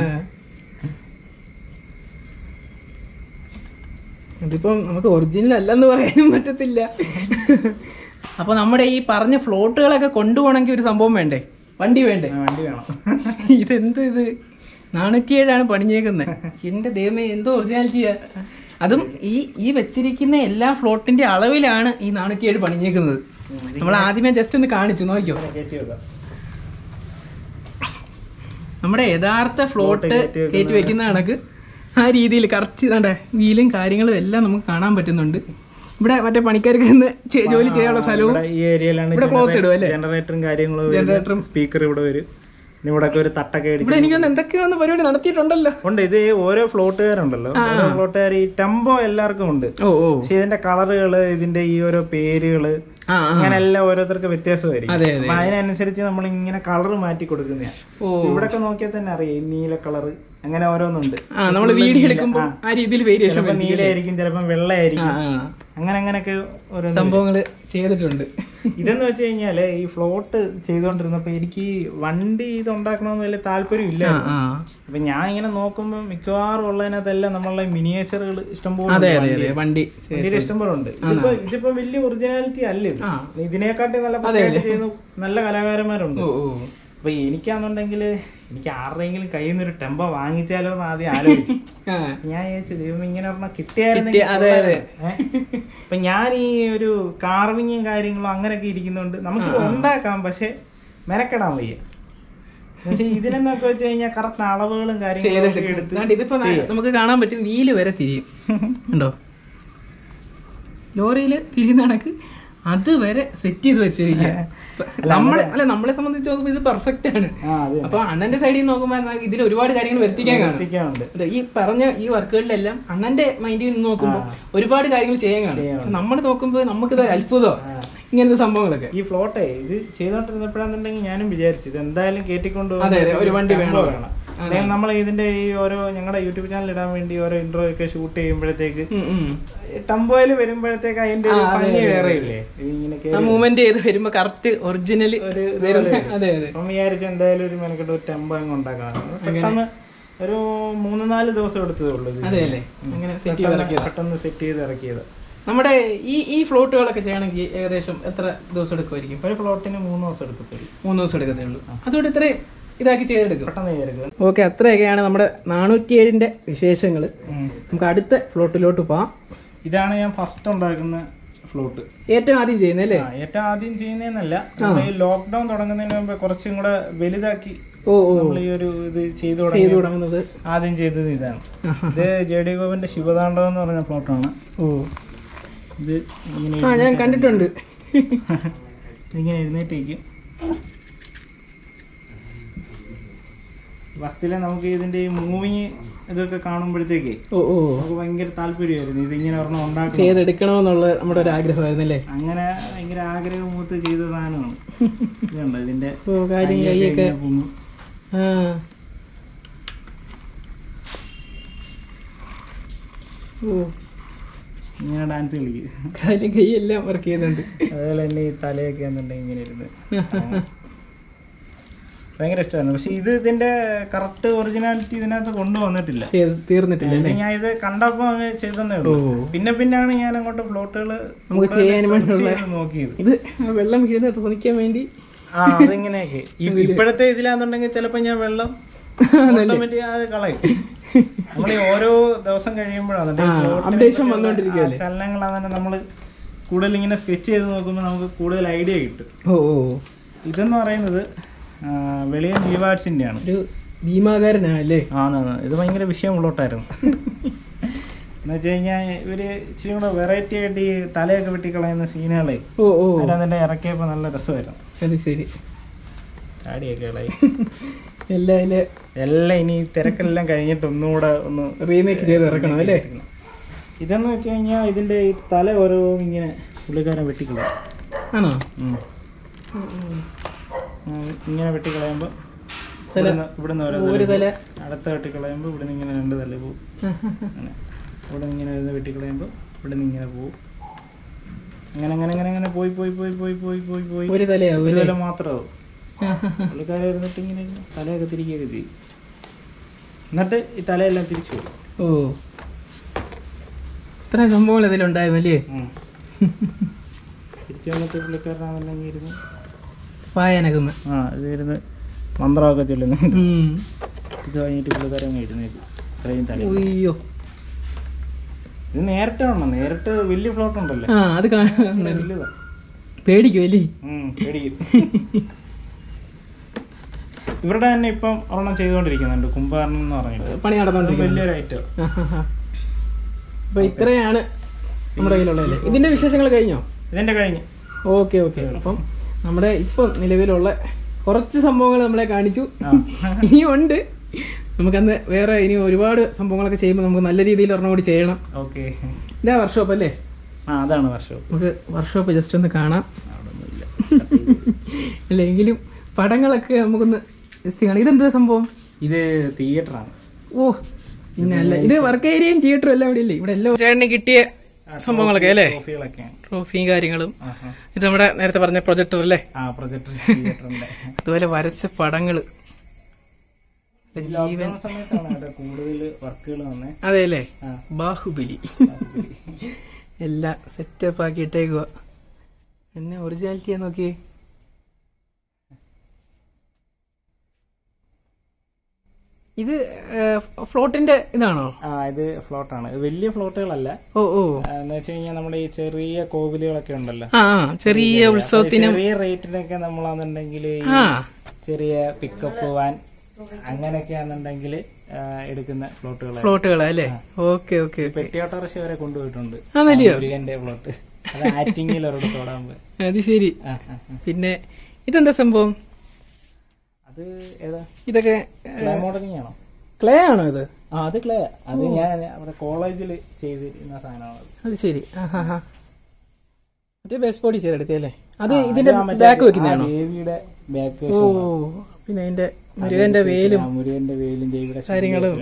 ഇതിപ്പം നമുക്ക് ഒറിജിനൽ അല്ലെന്ന് പറയാനും പറ്റത്തില്ല അപ്പൊ നമ്മുടെ ഈ പറഞ്ഞ ഫ്ലോട്ടുകളൊക്കെ കൊണ്ടുപോകണമെങ്കിൽ ഒരു സംഭവം വേണ്ടേ വണ്ടി വേണ്ടേ ആ, വണ്ടി വേണം ഇതെന്ത് ഇത് നാനൂറ്റിയേഴാണ് പണിഞ്ഞേക്കുന്നത് എന്റെ ദൈവമേ എന്തോ ഒറിജിനാലിറ്റിയാ അതും ഈ ഈ വെച്ചിരിക്കുന്ന എല്ലാ ഫ്ലോട്ടിന്റെ അളവിലാണ് ഈ നാനൂറ്റിയേഴ് പണിഞ്ഞേക്കുന്നത് നമ്മൾ ആദ്യമേ ജസ്റ്റ് ഒന്ന് കാണിച്ചു നോക്കിയോ കയറ്റി വെക്കാം നമ്മുടെ യഥാർത്ഥ ഫ്ലോട്ട് കയറ്റി വെക്കുന്ന- കയറ്റി വെക്കുന്ന കണക്ക് ആ രീതിയിൽ കറക്റ്റ് ഇതാണ്ടേ വീലും കാര്യങ്ങളും എല്ലാം നമുക്ക് കാണാൻ പറ്റുന്നുണ്ട് ഇവിടെ മറ്റേ പണിക്കാർക്ക് ഇന്ന് ചെ- ജോലി ചെയ്യാനുള്ള സ്ഥലവും ഇവിടെ ഈ ഏരിയയിലാണ് ഇവിടെ cloth ഇടും അല്ലേ? ജനറേറ്ററും കാര്യങ്ങളും ജനറേറ്ററും സ്പീക്കർ ഇവിടെ വരും പിന്നെ ഇവിടെ ഒക്കെ ഒരു തട്ടൊക്കെ ഇവിടെ അടിച്ച് എനിക്കൊന്ന് എന്തൊക്കെയോ പരിപാടി നടത്തിയിട്ടുണ്ടല്ലോ ഉണ്ട് ഇത് ഓരോ ഫ്ലോട്ടുകാരുണ്ടല്ലോ ഓരോ ഫ്ലോട്ടുകാർ ഈ ടെമ്പോ എല്ലാവർക്കും ഉണ്ട് ഓ ഓ പക്ഷെ ഇതിന്റെ കളറുകള് ഇതിന്റെ ഈ ഓരോ പേരുകള് ആ ആ. അങ്ങനെ എല്ലാം ഓരോരുത്തർക്ക് വ്യത്യാസമായിരിക്കും അതെ അതെ അപ്പൊ അതിനനുസരിച്ച് നമ്മൾ ഇങ്ങനെ കളർ മാറ്റി കൊടുക്കുന്നതാണ് ഓ ഇവിടൊക്കെ നോക്കിയാൽ തന്നെ അറിയാം ഈ നീല കളറ് അങ്ങനെ ഓരോന്നുണ്ട് ആ നമ്മൾ വീഡിയോ എടുക്കുമ്പോൾ ആ രീതിയിൽ വേരിയേഷൻ ചിലപ്പോ നീലയായിരിക്കും ചിലപ്പോ വെള്ളയായിരിക്കും ആ ആ അങ്ങനെ അങ്ങനെയൊക്കെ ഓരോ സംഭവങ്ങൾ ചെയ്തിട്ടുണ്ട് ഇതെന്ന് വെച്ച് കഴിഞ്ഞാല് ഈ ഫ്ലോട്ട് ചെയ്തുകൊണ്ടിരുന്നപ്പോ എനിക്ക് ഈ വണ്ടി ഇത് ഉണ്ടാക്കണമെന്ന് വലിയ താല്പര്യം ഇല്ല ആ അപ്പൊ ഞാൻ ഇങ്ങനെ നോക്കുമ്പോ മിക്കവാറും ഉള്ളതിനകത്തെല്ലാം നമ്മളെ മിനിയേച്ചറുകൾ ഇഷ്ടംപോലെ അതെ ഉണ്ട് അതെ വണ്ടിയിൽ. അതെ വണ്ടി വണ്ടിയിൽ ഇഷ്ടംപോലെ ഉണ്ട് ഇതിപ്പോ ഇതിപ്പോ വലിയ ഒറിജിനാലിറ്റി അല്ല ഇത് ആ. ഇതിനെക്കാട്ടി നല്ല പക്കയായിട്ട് ചെയ്യുന്ന നല്ല കലാകാരന്മാരുണ്ട് ഓ ഓ അപ്പൊ എനിക്കാന്നുണ്ടെങ്കിൽ എനിക്ക് ആരുടെയെങ്കിലും കയ്യിൽ നിന്ന് ഒരു ടെമ്പോ വാങ്ങിച്ചാലോ എന്ന് ആദ്യം ആലോചിച്ചു ആ ഞാൻ വിചാരിച്ചു ദൈവം ഇങ്ങനെ ഒരെണ്ണം കിട്ടിയ- കിട്ടിയായിരുന്നെങ്കിൽ അതെ, അതെ. ഏ? അപ്പൊ ഞാൻ ഈ ഒരു കാർവിങ്ങും കാര്യങ്ങളും അങ്ങനെയൊക്കെ ഇരിക്കുന്നുണ്ട് നമുക്ക് ഉണ്ടാക്കാം പക്ഷെ മെനക്കെടാൻ വയ്യ എന്നുവെച്ചാ ഇതിനെന്നൊക്കെ വെച്ച് കഴിഞ്ഞാൽ കറക്റ്റ് അളവുകളും കാര്യങ്ങളും ഒക്കെ ചെയ്തെടുക്കും എടുത്ത് ദാണ്ട് ഇതിപ്പോ ന- നമുക്ക് കാണാൻ പറ്റും വീല് വരെ തിരിയും ഉണ്ടോ ലോറിയിൽ തിരിയുന്ന കണക്ക് അതുവരെ സെറ്റ് ചെയ്ത് വെച്ചിരിക്കുക നമ്മളെ അല്ല നമ്മളെ സംബന്ധിച്ച് നോക്കുമ്പോൾ ഇത് പെർഫെക്റ്റ് ആണ് ആ അതെ അപ്പൊ അണ്ണന്റെ സൈഡിൽ നിന്ന് നോക്കുമ്പോൾ ഇതിൽ ഒരുപാട് കാര്യങ്ങൾ വരുത്തിക്കാൻ കാണും എത്തിക്കാനുണ്ട് അതെ, ഈ പറഞ്ഞ ഈ വർക്കുകളിലെല്ലാം അണ്ണന്റെ മൈൻഡിൽ നിന്ന് നോക്കുമ്പോൾ ഒരുപാട് കാര്യങ്ങൾ ചെയ്യാൻ കാണും ചെയ്യാനുണ്ട്. പക്ഷെ നമ്മൾ നോക്കുമ്പോൾ നമുക്കിത് ഒരു അത്ഭുതമോ ആ. ഇങ്ങനത്തെ സംഭവങ്ങളൊക്കെ ഈ ഫ്ലോട്ടേ ഇത് ചെയ്തോണ്ടിരുന്നപ്പോഴാണെന്നുണ്ടെങ്കിൽ ഞാനും വിചാരിച്ചു ഇത് എന്തായാലും കയറ്റിക്കൊണ്ട് അതെ, അതെ, ഒരു വണ്ടി വേണം. വേണം നമ്മൾ ഇതിന്റെ ഈ ഓരോ ഞങ്ങളുടെ യൂട്യൂബ് ചാനൽ ഇടാൻ വേണ്ടി ഓരോ ഇന്റർവ്യൂ ഒക്കെ ഷൂട്ട് ചെയ്യുമ്പോഴത്തേക്ക് ഉം, ഉം. ടംബോയിൽ വരുമ്പോഴത്തേക്ക് അതിന്റെ ഒരു ഭംഗി വേറെ ഇല്ലേ ഇങ്ങനെ ആ മൂവ്മെന്റ് ചെയ്ത് വരുമ്പോ കറക്റ്റ് ഒറിജിനൽ ഒരു ഇത് വരുന്ന പോലെ. അതെ അതെ അപ്പം വിചാരിച്ചു എന്തായാലും ഒരു മെനക്കെട്ട് ഒരു ടെമ്പോ അങ്ങ് ഉണ്ടാക്കാം പെട്ടെന്ന് ഒരു മൂന്ന് നാല് ദിവസം എടുത്തതേ ഉള്ളൂ ഇത്. അതെ അല്ലേ അങ്ങനെ സെറ്റ് ചെയ്ത് പെട്ടെന്ന് ഇറക്കിയതാ പെട്ടെന്ന് സെറ്റ് ചെയ്ത് ഇറക്കിയത് നമ്മുടെ ഈ ഈ ഫ്ലോട്ടുകളൊക്കെ ചെയ്യണമെങ്കിൽ ഏകദേശം എത്ര ദിവസം എടുക്കുമായിരിക്കും ഇപ്പൊ ഒരു ഫ്ലോട്ടിന് മൂന്ന് ദിവസം എടുക്കത്തുള്ളൂ മൂന്ന് ദിവസം എടുക്കത്തേ ഉള്ളൂ അതുകൊണ്ട് ഇത്രയും ഇതാക്കി ചെയ്തെടുക്കും പെട്ടെന്ന് ചെയ്തെടുക്കും ഓക്കെ അത്രയൊക്കെയാണ് നമ്മുടെ നാനൂറ്റിയേഴിന്റെ വിശേഷങ്ങൾ ഉം. നമുക്ക് അടുത്ത ഫ്ലോട്ടിലോട്ട് പോവാം ഇതാണ് ഞാൻ ഫസ്റ്റ് ഉണ്ടാക്കുന്ന ഫ്ലോട്ട് ഏറ്റവും ആദ്യം ചെയ്യുന്നല്ലേ ആ, ഏറ്റവും ആദ്യം ചെയ്യുന്നതെന്നല്ല ഈ ലോക്ക്ഡൌൺ തുടങ്ങുന്നതിന് മുമ്പ് കുറച്ചും കൂടെ വലുതാക്കി ഓ ഓ നമ്മൾ ഈ ഒരു ഇത് ചെയ്തു ചെയ്തു തുടങ്ങി തുടങ്ങുന്നത് ആദ്യം ചെയ്തത് ഇതാണ് ആഹാ. ഇത് ജെ ഡി ഗോപന്റെ ശിവതാണ്ഡവം എന്ന് പറഞ്ഞ പ്ലോട്ടാണ് ഓ ഇത് ഇങ്ങനെ ആ ഞാൻ കണ്ടിട്ടുണ്ട് ഇങ്ങനെ എഴുന്നേറ്റേക്കും ഫസ്റ്റിലെ നമുക്ക് ഇതിന്റെ ഈ മൂവിങ് ഇതൊക്കെ കാണുമ്പോഴത്തേക്ക് ഓ ഓ നമുക്ക് ഭയങ്കര താല്പര്യമായിരുന്നു ഇതിങ്ങനെ ഒരെണ്ണം ഉണ്ടാക്കണം ചെയ്തെടുക്കണമെന്നുള്ള നമ്മുടെ ഒരു ആഗ്രഹമായിരുന്നല്ലേ അങ്ങനെ ഭയങ്കര ആഗ്രഹം മൂത്ത് ചെയ്ത സാധനമാണ് ഇതുണ്ട് ഇതിന്റെ ഓ കാര്യം കൈയൊക്കെ ഇങ്ങനെ പൊങ്ങും. ആ ഓ ഇങ്ങനെ ഡാൻസ് കളിക്കും കാര്യം കൈയെല്ലാം വർക്ക് ചെയ്യുന്നുണ്ട് അതുപോലെ തന്നെ ഈ തലയൊക്കെ എന്നുണ്ടെങ്കിൽ ഇങ്ങനെ ഇരുന്ന് ഭയങ്കര ഇഷ്ടമായിരുന്നു പക്ഷെ ഇത് ഇതിന്റെ കറക്റ്റ് ഒറിജിനാലിറ്റി ഇതിനകത്ത് കൊണ്ടുവന്നിട്ടില്ല ചെയ്ത് തീർന്നിട്ടില്ല ഇത് ഞാൻ ഇത് കണ്ടപ്പോ അങ്ങ് ചെയ്തതന്നേ ഓ ഉള്ളൂ പിന്നെ പിന്നെയാണ് ഞാൻ അങ്ങോട്ട് പ്ലോട്ടുകൾ നമുക്ക് ചെയ്യാൻ വേണ്ടിയുള്ള നോക്കിയത് ഇത് ആ വെള്ളം വീഴുന്നത് തോന്നിക്കാൻ വേണ്ടി ആ അതിങ്ങനെയൊക്കെ ഈ- ഇപ്പോഴത്തെ ഇതിലാന്നുണ്ടെങ്കിൽ ചിലപ്പോ ഞാൻ വെള്ളം ഓട്ടോമാറ്റിക് അത് കളയും നമ്മൾ ഈ ഓരോ ദിവസം കഴിയുമ്പോഴാണ് ആ, updation വന്നുകൊണ്ടിരിക്കുകയല്ലേ? ചലനങ്ങളാണ് നമ്മൾ കൂടുതൽ ഇങ്ങനെ സ്കെച്ച് ചെയ്ത് നോക്കുമ്പോൾ നമുക്ക് കൂടുതൽ ഐഡിയ കിട്ടും ഓ ഓ ഇതെന്ന് പറയുന്നത് ആ, വെളിയൻ ജീവാർട്സിന്റെ ആണ് ഒരു ഭീമാകാരനല്ലേ ആന്നാണ് ഇത് ഭയങ്കര വിഷയമുള്ളോട്ടായിരുന്നു എന്ന് വെച്ച് കഴിഞ്ഞാൽ ഇവര് ഇച്ചിരി കൂടെ വെറൈറ്റി ആയിട്ട് ഈ തലയൊക്കെ വെട്ടിക്കളയുന്ന സീനുകളെ ഓ ഓ അതിനെ ഇറക്കിയപ്പോൾ നല്ല രസമായിരുന്നു അത് ശരി ചാടിയൊക്കെ ഇളയി എല്ലാം അതില് എല്ലാം ഇനി ഈ തിരക്കെല്ലാം കഴിഞ്ഞിട്ട് ഒന്നുകൂടെ ഒന്ന് റീമേക്ക് ചെയ്ത് ഇറക്കണം അല്ലേ ഇതെന്ന് വെച്ച് കഴിഞ്ഞാൽ ഇതിന്റെ ഈ തല ഓരോ ഇങ്ങനെ പുള്ളിക്കാരൻ വെട്ടിക്കളയും ആണോ ഉം. ഉം, ഇങ്ങനെ വെട്ടിക്കളയുമ്പോൾ തല ഇവിടുന്ന് ഇവിടുന്ന് ഓരോ ഒരു തല അടുത്ത വെട്ടിക്കളയുമ്പോൾ ഇവിടുന്ന് ഇങ്ങനെ രണ്ട് തല പോവും അങ്ങനെ ഇവിടെ ഇങ്ങനെ ഇരുന്ന് വെട്ടിക്കളയുമ്പോൾ ഇവിടെ നിന്ന് ഇങ്ങനെ പോവും അങ്ങനെ അങ്ങനെ അങ്ങനെ അങ്ങനെ പോയി പോയി പോയി പോയി പോയി പോയി പോയി ഒരു തലയാവും ഒരു അല്ലേ തല മാത്രമാവും പുള്ളിക്കാരെ ഇരുന്നിട്ട് ഇങ്ങനെ തലയൊക്കെ തിരിക്കുകയൊക്കെ ചെയ്യും എന്നിട്ട് ഈ തലയെല്ലാം തിരിച്ചു പോകും ഓ ഇത്ര സംഭവങ്ങൾ ഇതിലുണ്ടായിരുന്നല്ലേ തിരിച്ചു വന്നിട്ട് പുള്ളിക്കാരനാണെന്നുണ്ടെങ്കിൽ ഇരുന്ന് വായനകുന്ന ആ ഇത് ഇരുന്ന് മന്ത്രമൊക്കെ ചൊല്ലുന്നുണ്ട് ഉം. ഇത് കഴിഞ്ഞിട്ട് പുള്ളിക്കാരൻ അങ്ങ് എഴുന്നേക്കും ഇത്രയും തല ഉയ്യോ ഇത് നേരിട്ട് വേണം നേരിട്ട് വലിയ ഫ്ലോട്ട് ഉണ്ടല്ലോ ആ അത് കാണാൻ വലുതാ പേടിക്കും അല്ലേ ഉം, പേടിക്കും ഇവരുടെ തന്നെ ഇപ്പം ഒരെണ്ണം ചെയ്തുകൊണ്ടിരിക്കുന്നുണ്ട് കുംഭകർണൻ എന്ന് പറഞ്ഞിട്ട് പണി അത് നടന്നോണ്ടിരിക്കുന്നു വലിയൊരു ഐറ്റം അപ്പൊ ഇത്രയാണ് നമ്മുടെ കയ്യിലുള്ളതല്ലേ ഇതിന്റെ വിശേഷങ്ങൾ കഴിഞ്ഞോ ഇതിന്റെ കഴിഞ്ഞ് ഓക്കെ ഓക്കെ അപ്പം നമ്മുടെ ഇപ്പം നിലവിലുള്ള കുറച്ച് സംഭവങ്ങൾ നമ്മളെ കാണിച്ചു ആ. ഇനിയും ഉണ്ട് നമുക്കന്ന് വേറെ ഇനി ഒരുപാട് സംഭവങ്ങളൊക്കെ ചെയ്യുമ്പോൾ നമുക്ക് നല്ല രീതിയിൽ ഒരെണ്ണം കൂടി ചെയ്യണം ഓക്കെ ഇതാ വർക്ക്ഷോപ്പ് അല്ലേ ആ അതാണ് വർഷം നമുക്ക് വർക്ക്ഷോപ്പ് ജസ്റ്റ് ഒന്ന് കാണാം അവിടെ ഒന്നുമില്ല അല്ല എങ്കിലും പടങ്ങളൊക്കെ നമുക്കൊന്ന് ജസ്റ്റ് കാണാം ഇതെന്താ സംഭവം ഇത് തിയേറ്ററാണ് ഓ പിന്നെ അല്ല ഇത് വർക്ക് ഏരിയയും തിയേറ്ററും എല്ലാം ഇവിടെ ഇല്ലേ ഇവിടെ എല്ലാം ചേട്ടന് കിട്ടിയ സംഭവങ്ങളൊക്കെ അല്ലേ ട്രോഫികളൊക്കെയാണ് ട്രോഫിയും കാര്യങ്ങളും ആഹാ. ഇത് നമ്മുടെ നേരത്തെ പറഞ്ഞ പ്രൊജക്ടർ അല്ലേ ആ പ്രൊജക്ടർ തിയേറ്ററിന്റെ അതുപോലെ വരച്ച പടങ്ങള് ജീവൻ ലോക്ക്ഡൌൺ സമയത്താണ് അവിടെ കൂടുതൽ വർക്കുകൾ വന്നേ അതെ അല്ലേ ആ. ബാഹുബലി എല്ലാം സെറ്റപ്പ് ആക്കി ഇട്ടേക്കുക എന്നെ ഒറിജിനാലിറ്റിയാ നോക്കിയേ ഇത് ഫ്ലോട്ടിന്റെ ഇതാണോ ആ ഇത് ഫ്ലോട്ടാണ് ഇത് വലിയ ഫ്ലോട്ടുകളല്ല ഓ ഓ ആ, എന്ന് വെച്ച് കഴിഞ്ഞാൽ നമ്മുടെ ഈ ചെറിയ കോവിലുകളൊക്കെ ഉണ്ടല്ലോ ആ ആ ചെറിയ ഉത്സവത്തിനും ചെറിയ റേറ്റിനൊക്കെ നമ്മളാന്നുണ്ടെങ്കിൽ ആ ചെറിയ പിക്കപ്പ് വാൻ അങ്ങനെയൊക്കെ ആണെന്നുണ്ടെങ്കിൽ എടുക്കുന്ന ഫ്ലോട്ടുകൾ ഫ്ലോട്ടുകളാ അല്ലേ ഓക്കെ ഓക്കെ ഓക്കെ പെട്ടിയോട്ടോറിക്ഷ വരെ കൊണ്ടുപോയിട്ടുണ്ട് ആണല്ലയോ മുരുകന്റെ ഫ്ലോട്ട് അത് ആറ്റിങ്ങിൽ ഒരിടത്ത് തൊടാൻ പോയി അത് ശരി ആ, ആ, ആ. പിന്നെ ഇതെന്താ സംഭവം അത് ഏതാ ഇതൊക്കെ ക്ലേ മോഡലിംഗ് ആണോ ക്ലേ ആണോ ഇത് ആ അത് ക്ലേ അത് ഞാൻ അവിടെ കോളേജിൽ ചെയ്തിരുന്ന സാധനമാണ് അത്. അത് ശരി ആ ഹാ ഹാ മറ്റേ ബേസ് ബോഡി ചെയ്തെടുത്തല്ലേ അത് ആ, ഇതിന്റെ അത് ആ മറ്റേ ബാക്ക് വെക്കുന്നതാണോ ആ ദേവിയുടെ ബാക്ക് ഓ പിന്നെ അതിന്റെ മുരുകന്റെ വേലും മുരുകന്റെ വേലും ദേവിയുടെ കാര്യങ്ങളും.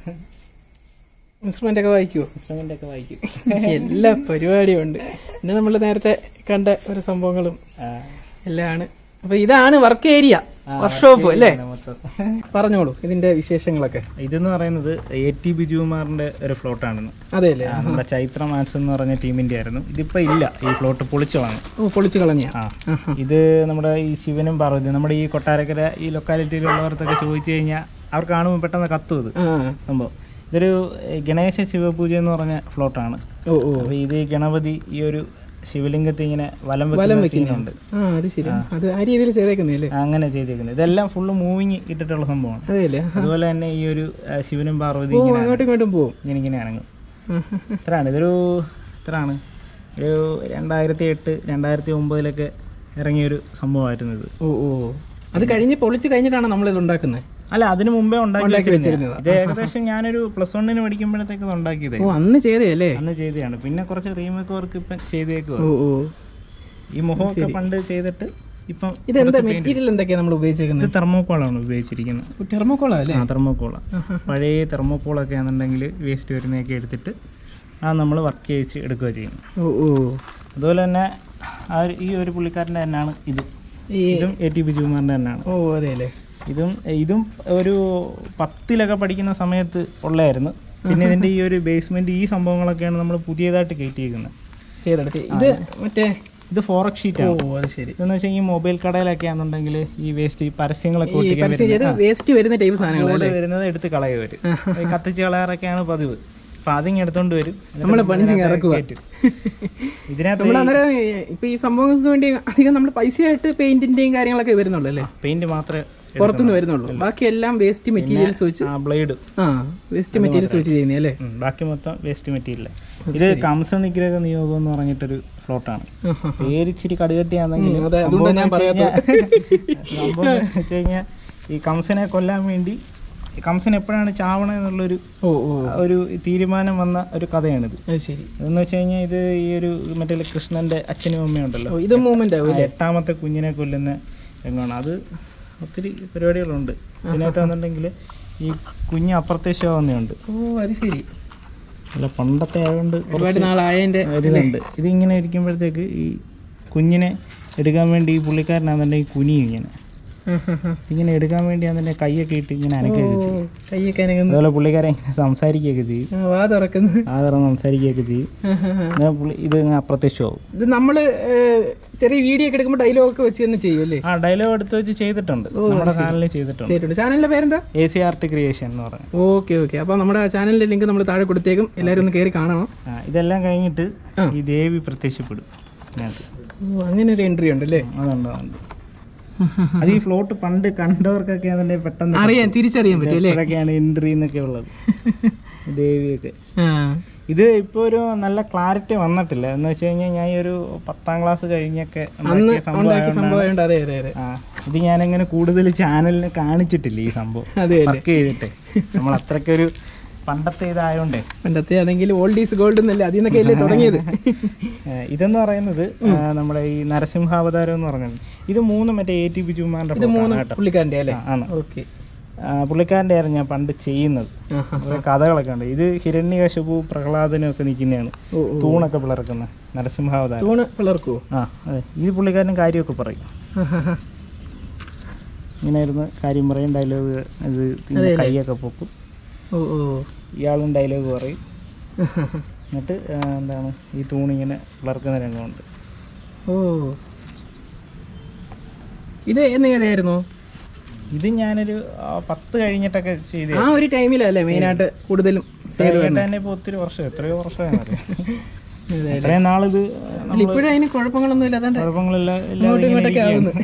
ഇൻസ്ട്രുമെന്റ് ഒക്കെ വായിക്കുവോ ഇൻസ്ട്രുമെന്റ് ഒക്കെ വായിക്കും എല്ലാ പരിപാടിയും ഉണ്ട് പിന്നെ നമ്മൾ നേരത്തെ കണ്ട ഒരു സംഭവങ്ങളും ആ. എല്ലാം ആണ് അപ്പൊ ഇതാണ് വർക്ക് ഏരിയ ആ, വർക്ക്ഷോപ്പ് അല്ലേ മൊത്തം. പറഞ്ഞോളൂ ഇതിന്റെ വിശേഷങ്ങളൊക്കെ ഇതെന്ന് പറയുന്നത് എ ടി ബിജുകുമാറിന്റെ ഒരു ഫ്ലോട്ടാണെന്ന് അതെ അല്ലേ ആ, നമ്മുടെ ചൈത്ര മാൻസ് എന്ന് പറഞ്ഞ ടീമിന്റെ ആയിരുന്നു ഇതിപ്പോ ഇല്ല ഈ ഫ്ലോട്ട് പൊളിച്ചതാണ് ഓ പൊളിച്ചു കളഞ്ഞ ആ ഇത് നമ്മുടെ ഈ ശിവനും പാർവതി നമ്മുടെ ഈ കൊട്ടാരക്കര ഈ ലൊക്കാലിറ്റിയിലുള്ളവർക്കൊക്കെ ചോദിച്ചു കഴിഞ്ഞാൽ അവർ കാണുമ്പോൾ പെട്ടെന്ന് കത്തും ഇത് ആ സംഭവം ഇതൊരു ഏ, ഗണേശ ശിവപൂജ എന്ന് പറഞ്ഞ ഫ്ലോട്ടാണ് ഓ ഓ അപ്പൊ ഇത് ഈ ഗണപതി ഈ ഒരു ശിവലിംഗത്തെ ഇങ്ങനെ വലം വലം വെക്കുന്ന സീനുണ്ട് ആ അത് ശരി അത് ആ രീതിയിൽ ചെയ്തേക്കുന്നേ അല്ലേ അങ്ങനെ ചെയ്തേക്കുന്നത് ഇതെല്ലാം ഫുള്ള് മൂവിങ് ഇട്ടിട്ടുള്ള സംഭവമാണ് അതെ അല്ലേ അതുപോലെ തന്നെ ഈ ഒരു ആ, ശിവനും പാർവതി ഓ ഇങ്ങനെ അങ്ങോട്ടും ഇങ്ങോട്ടും പോവും ഇങ്ങനെ ഇങ്ങനെ അനങ്ങും ആ, ഇത്രയാണ് ഇതൊരു ഇത്രയാണ് ഒരു രണ്ടായിരത്തി എട്ട് രണ്ടായിരത്തി ഒമ്പതിലൊക്കെ ഇറങ്ങിയൊരു സംഭവമായിരുന്നു ഇത് ഓ ഓ അത് കഴിഞ്ഞ് പൊളിച്ച് കഴിഞ്ഞിട്ടാണ് നമ്മൾ ഇത് ഉണ്ടാക്കുന്നത് അല്ല അതിനു മുമ്പേ ഉണ്ടാക്കി ഉണ്ടാക്കി വെച്ചിരുന്നതാ. വെച്ചിരുന്നതാ. ഇത് ഏകദേശം ഞാനൊരു പ്ലസ് വണ്ണിന് പഠിക്കുമ്പോഴത്തേക്ക് ഇത് ഉണ്ടാക്കിയത് ഓ അന്ന് ചെയ്തേ അല്ലേ അന്ന് ചെയ്തതാണ് പിന്നെ കുറച്ച് റീമേക്ക് വർക്ക് ഇപ്പം ചെയ്തേക്കുക ഓ ഓ ഈ മുഖമൊക്കെ പണ്ട് ചെയ്തിട്ട് ഇപ്പം ഇതെന്താ മെറ്റീരിയൽ എന്തൊക്കെയാ നമ്മൾ ഇത് ഉപയോഗിച്ചേക്കുന്നത് തെർമോക്കോളാണ് ഉപയോഗിച്ചിരിക്കുന്നത് ടെർമോക്കോളാ അല്ലേ ആ തെർമോക്കോള പഴയ തെർമോക്കോളൊക്കെ ആണെന്നുണ്ടെങ്കിൽ വേസ്റ്റ് വരുന്നതൊക്കെ എടുത്തിട്ട് അത് നമ്മൾ വർക്ക് ചെയ്യിച്ച് എടുക്കുക ചെയ്യും ഓ ഓ അതുപോലെ തന്നെ ആ ഒരു- ഈ ഒരു പുള്ളിക്കാരൻ്റെ തന്നെയാണ് ഇത് ഈ ഇതും എ ടി ബിജുകുമാറിൻ്റെ തന്നെയാണ് ഓ അതെ അല്ലേ ഇതും ഇതും ഒരു പത്തിലൊക്കെ പഠിക്കുന്ന സമയത്ത് ഉള്ളായിരുന്നു പിന്നെ ഇതിൻ്റെ ഈ ഒരു ബേസ്മെൻറ്റ് ഈ സംഭവങ്ങളൊക്കെയാണ് നമ്മൾ പുതിയതായിട്ട് കയറ്റിയിരിക്കുന്നത് ചെയ്തെടുത്ത് ഇത് മറ്റേ ഇത് ഫോറക് ഷീറ്റ് ഓ ആണ് അത് ശരി ഇതെന്ന് വെച്ചാൽ ഈ മൊബൈൽ കടയിലൊക്കെ ആണെന്നുണ്ടെങ്കിൽ ഈ വേസ്റ്റ് ഈ പരസ്യങ്ങളൊക്കെ ഈ ഒട്ടിക്കാൻ പരസ്യം ചെയ്ത് വേസ്റ്റ് വരുന്ന ടൈപ്പ് സാധനങ്ങൾ കൂടെ വരുന്നത് എടുത്ത് കളയുക വരും ഈ കത്തിച്ച് കളയാറൊക്കെയാണ് പതിവ് അപ്പൊ അതിങ് എടുത്തോണ്ട് വരും എന്നിട്ട് നമ്മള് പണി ഇതിനകത്ത് ഇറക്കുക. കയറ്റും. ഇതിനകത്ത് നമ്മൾ അന്നേരം ഇപ്പൊ ഈ സംഭവങ്ങൾക്ക് വേണ്ടി അധികം നമ്മൾ പൈസയായിട്ട് പെയിന്റിന്റെയും കാര്യങ്ങളൊക്കെ വരുന്നുള്ളൂ അല്ലേ പെയിന്റ് മാത്രമേ പുറത്തുനിന്ന് വരുന്നുള്ളൂ ബാക്കി എല്ലാം വേസ്റ്റ് മെറ്റീരിയൽസ് വെച്ച് ആ ബ്ലേഡ് ആ വേസ്റ്റ് മെറ്റീരിയൽസ് വെച്ച് ചെയ്യുന്നേ അല്ലേ ബാക്കി മൊത്തം വേസ്റ്റ് മെറ്റീരിയൽ ഇത് കംസ നിഗ്രഹ നിയോഗം എന്ന് പറഞ്ഞിട്ടൊരു ഫ്ലോട്ടാണ് ആഹാ. പേരിച്ചിരി കടുകട്ടിയാണെങ്കിലും ഉം, അതെ, അതുകൊണ്ടാ ഞാൻ സംഭവം എന്ന് വെച്ച് കഴിഞ്ഞാൽ ഈ കംസനെ കൊല്ലാൻ വേണ്ടി ഈ കംസൻ എപ്പോഴാണ് ചാവണം എന്നുള്ളൊരു ഓ ഓ ഒരു തീരുമാനം വന്ന ഒരു കഥയാണിത് അത് ശരി എന്ന് വെച്ച് കഴിഞ്ഞാൽ ഇത് ഈ ഒരു മറ്റേ കൃഷ്ണന്റെ അച്ഛനും അമ്മയും ഉണ്ടല്ലോ ഓ ഇത് മൂവ്മെന്റ് ആവും ആ എട്ടാമത്തെ കുഞ്ഞിനെ കൊല്ലുന്ന രംഗമാണ് അത് ഒത്തിരി പരിപാടികളുണ്ട് ഇതിനകത്ത് വന്നിട്ടുണ്ടെങ്കിൽ ഈ കുഞ്ഞ് അപ്രത്യക്ഷമാവുന്നുണ്ട് ഓ അത് ശരി അല്ല പണ്ടത്തെ ആയതുകൊണ്ട് ഒരുപാട് നാളായതിന്റെ ഇതുണ്ട് ഇതിങ്ങനെ ഇരിക്കുമ്പോഴത്തേക്ക് ഈ കുഞ്ഞിനെ എടുക്കാൻ വേണ്ടി ഈ പുള്ളിക്കാരനാണെന്നുണ്ടെങ്കിൽ കുനിയും ഇങ്ങനെ ഇങ്ങനെ എടുക്കാൻ വേണ്ടി അതിൻ്റെ കൈയൊക്കെ ഇട്ട് ഇങ്ങനെ അനക്കുകയൊക്കെ ചെയ്യും കയ്യൊക്കെ അനങ്ങുന്നു അതുപോലെ പുള്ളിക്കാരൻ ഇങ്ങനെ സംസാരിക്കുകയൊക്കെ ചെയ്യും ആ, വാ തുറക്കുന്നു ആദരം സംസാരിക്കുകയൊക്കെ ചെയ്യും അങ്ങനെ പുള്ളി ഇത് ഇങ്ങനെ അപ്രത്യക്ഷമാവും ഇത് നമ്മള് ഏ, ചെറിയ വീഡിയോ ഒക്കെ എടുക്കുമ്പോൾ ഡയലോഗ് ഒക്കെ വെച്ച് തന്നെ ചെയ്യും അല്ലേ ആ ഡയലോഗ് എടുത്ത് വെച്ച് ചെയ്തിട്ടുണ്ട് നമ്മുടെ ചാനലിൽ ചെയ്തിട്ടുണ്ട് ചെയ്തിട്ടുണ്ട് ചാനലിന്റെ പേരെന്താ എ സി ആർട്ട് ക്രിയേഷൻ എന്ന് പറഞ്ഞു ഓക്കെ ഓക്കെ അപ്പൊ നമ്മുടെ ചാനലിന്റെ ലിങ്ക് നമ്മൾ താഴെ കൊടുത്തേക്കും എല്ലാവരും ഒന്ന് കയറി കാണണം ആ ഇതെല്ലാം കഴിഞ്ഞിട്ട് ആ. ഈ ദേവി പ്രത്യക്ഷപ്പെടും ഇതിനകത്ത് ഓ അങ്ങനെ ഒരു എൻട്രി ഉണ്ടല്ലേ അതുണ്ട് അതുണ്ട് അത് ഈ ഫ്ലോട്ട് പണ്ട് കണ്ടവർക്കൊക്കെ അതിന്റെ പെട്ടെന്ന് അറിയാൻ തിരിച്ചറിയാൻ പറ്റും അല്ലേ ഇപ്പോഴൊക്കെയാണ് എൻട്രി എന്നൊക്കെ ഉള്ളത് ദേവിയൊക്കെ ആ ഇത് ഇപ്പോൾ ഒരു നല്ല ക്ലാരിറ്റി വന്നിട്ടില്ല എന്ന് വെച്ച് കഴിഞ്ഞാൽ ഞാൻ ഈ ഒരു പത്താം ക്ലാസ് കഴിഞ്ഞൊക്കെ അന്ന് ഉണ്ടാക്കിയ സംഭവം ഉണ്ടാക്കിയ സംഭവമായോണ്ട് അതെ അതെ അതെ ആ ഇത് ഞാനങ്ങനെ കൂടുതൽ ചാനലിന് കാണിച്ചിട്ടില്ല ഈ സംഭവം അതെ അല്ലേ വർക്ക് ചെയ്തിട്ട് നമ്മൾ അത്രയ്ക്കൊരു പണ്ടത്തെ ഇതായോണ്ടേ പണ്ടത്തെ അതെങ്കിൽ ഓൾഡ് ഈസ് ഗോൾഡ് എന്നല്ലേ അതിൽ നിന്നൊക്കെ അല്ലേ തുടങ്ങിയത് ഏഹ് ഇതെന്ന് പറയുന്നത് ആ, നമ്മുടെ ഈ നരസിംഹാവതാരം എന്ന് പറഞ്ഞത് ഇത് മൂന്ന് മറ്റേ എ ടി പി ചുമ്മാന്റെ ഇത് മൂന്ന് പുള്ളിക്കാരൻ്റെ അല്ലേ ആണ് ഓക്കെ ആ, പുള്ളിക്കാരൻ്റെ ആയിരുന്നു ഞാൻ പണ്ട് ചെയ്യുന്നത് ആഹാ. കുറേ കഥകളൊക്കെ ഉണ്ട് ഇത് ഹിരണ്യകശപു പ്രഹ്ലാദനും ഒക്കെ നിൽക്കുന്നതാണ് ഓ, ഓ. തൂണൊക്കെ പിളർക്കുന്ന നരസിംഹാവതാരം തൂണ് പിളർക്കുവോ ആ അതെ ഇത് പുള്ളിക്കാരൻ കാര്യമൊക്കെ പറയും ആഹാഹാ. ഇങ്ങനെ ഇരുന്ന് കാര്യം പറയും ഡയലോഗ് ഇത് പിന്നെ അതെയല്ലേ? കൈയൊക്കെ പൊക്കും ഓ ഓ ഇയാളും ഡയലോഗ് പറയും എന്നിട്ട് ആ, എന്താണ് ഈ തൂണിങ്ങനെ പിളർക്കുന്ന രംഗമുണ്ട് ഓ ഇത് എന്ന് ഏതായിരുന്നു ഇത് ഞാനൊരു ആ, പത്ത് കഴിഞ്ഞിട്ടൊക്കെ ചെയ്ത് ആ ഒരു ടൈമിലല്ലേ മെയിനായിട്ട് കൂടുതലും ചെയ്തു വരുന്നത് തന്നെ ഇപ്പോൾ ഒത്തിരി വർഷം എത്രയോ വർഷമാണെന്നറിയാം അതെ, അതെ. അത്രയും നാളിത് അല്ല, ഇപ്പോഴും അതിന് കുഴപ്പങ്ങളൊന്നും ഇല്ല അതാണ്ട് കുഴപ്പങ്ങളില്ല ഇങ്ങോട്ടും ഇങ്ങോട്ടൊക്കെ ആവുന്നു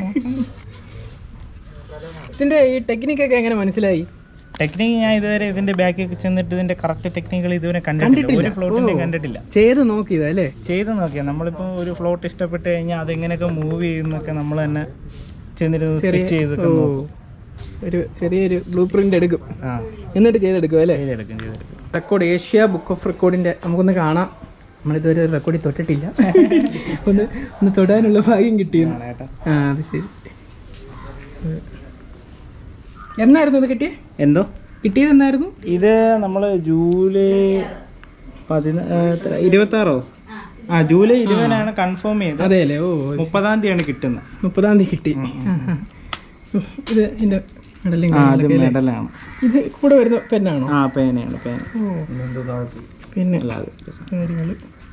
ഇതിന്റെ ഈ ടെക്നിക്കൊക്കെ എങ്ങനെ മനസ്സിലായി ടെക്നിക്ക് ഞാൻ ഇതുവരെ ഇതിന്റെ ബാക്കിൽ ചെന്നിട്ട് ഇതിന്റെ കറക്റ്റ് ടെക്നിക്കുകൾ ഇതുവരെ കണ്ടിട്ടില്ല കണ്ടിട്ടില്ല. ഒരു ഫ്ലോട്ടിന്റെ ഓ. കണ്ടിട്ടില്ല ചെയ്ത് നോക്കിയതാ അല്ലേ ചെയ്ത് നോക്കിയാൽ നമ്മളിപ്പോൾ ഒരു ഫ്ലോട്ട് ഇഷ്ടപ്പെട്ട് കഴിഞ്ഞാൽ അതെങ്ങനെയൊക്കെ മൂവ് ചെയ്യുന്നൊക്കെ നമ്മൾ തന്നെ ചെന്നിരുന്ന് ചെറിയ സ്റ്റിച്ച് ചെയ്തൊക്കെ ഓ നോക്കും ഒരു ചെറിയൊരു ബ്ലൂ പ്രിന്റ് എടുക്കും ആ എന്നിട്ട് ചെയ്തെടുക്കും അല്ലേ ചെയ്തെടുക്കും ചെയ്തെടുക്കും റെക്കോർഡ് ഏഷ്യ ബുക്ക് ഓഫ് റെക്കോർഡിന്റെ നമുക്കൊന്ന് കാണാം നമ്മളിതുവരെ ഒരു റെക്കോർഡിൽ തൊട്ടിട്ടില്ല ഒന്ന് ഒന്ന് തൊടാനുള്ള ഭാഗ്യം കിട്ടിയെന്ന് ആണ് കേട്ടോ ആ അത് ശരി എന്നായിരുന്നു ഇത് കിട്ടിയേ എന്തോ കിട്ടിയത് എന്നായിരുന്നു ഇത് നമ്മൾ ജൂലൈ പതിന ഇരുപത്തി ആറോ ആ ജൂലൈ ഇരുപതിനാണ് കൺഫേം ചെയ്തത് അതെ അല്ലേ ഓ മുപ്പതാം തീയതിയാണ് കിട്ടുന്നത് മുപ്പതാം തീയതി കിട്ടി ആ, ആ. ഇത് ഇതിന്റെ മെഡലും ആ അത് കാര്യങ്ങളൊക്കെ അല്ലേ? മെഡലാണ് ഇത് കൂടെ വരുന്ന പെന്നാണോ ആ പേനയാണ് പേന ഓ പിന്നെ അല്ലാതെ കാര്യങ്ങള്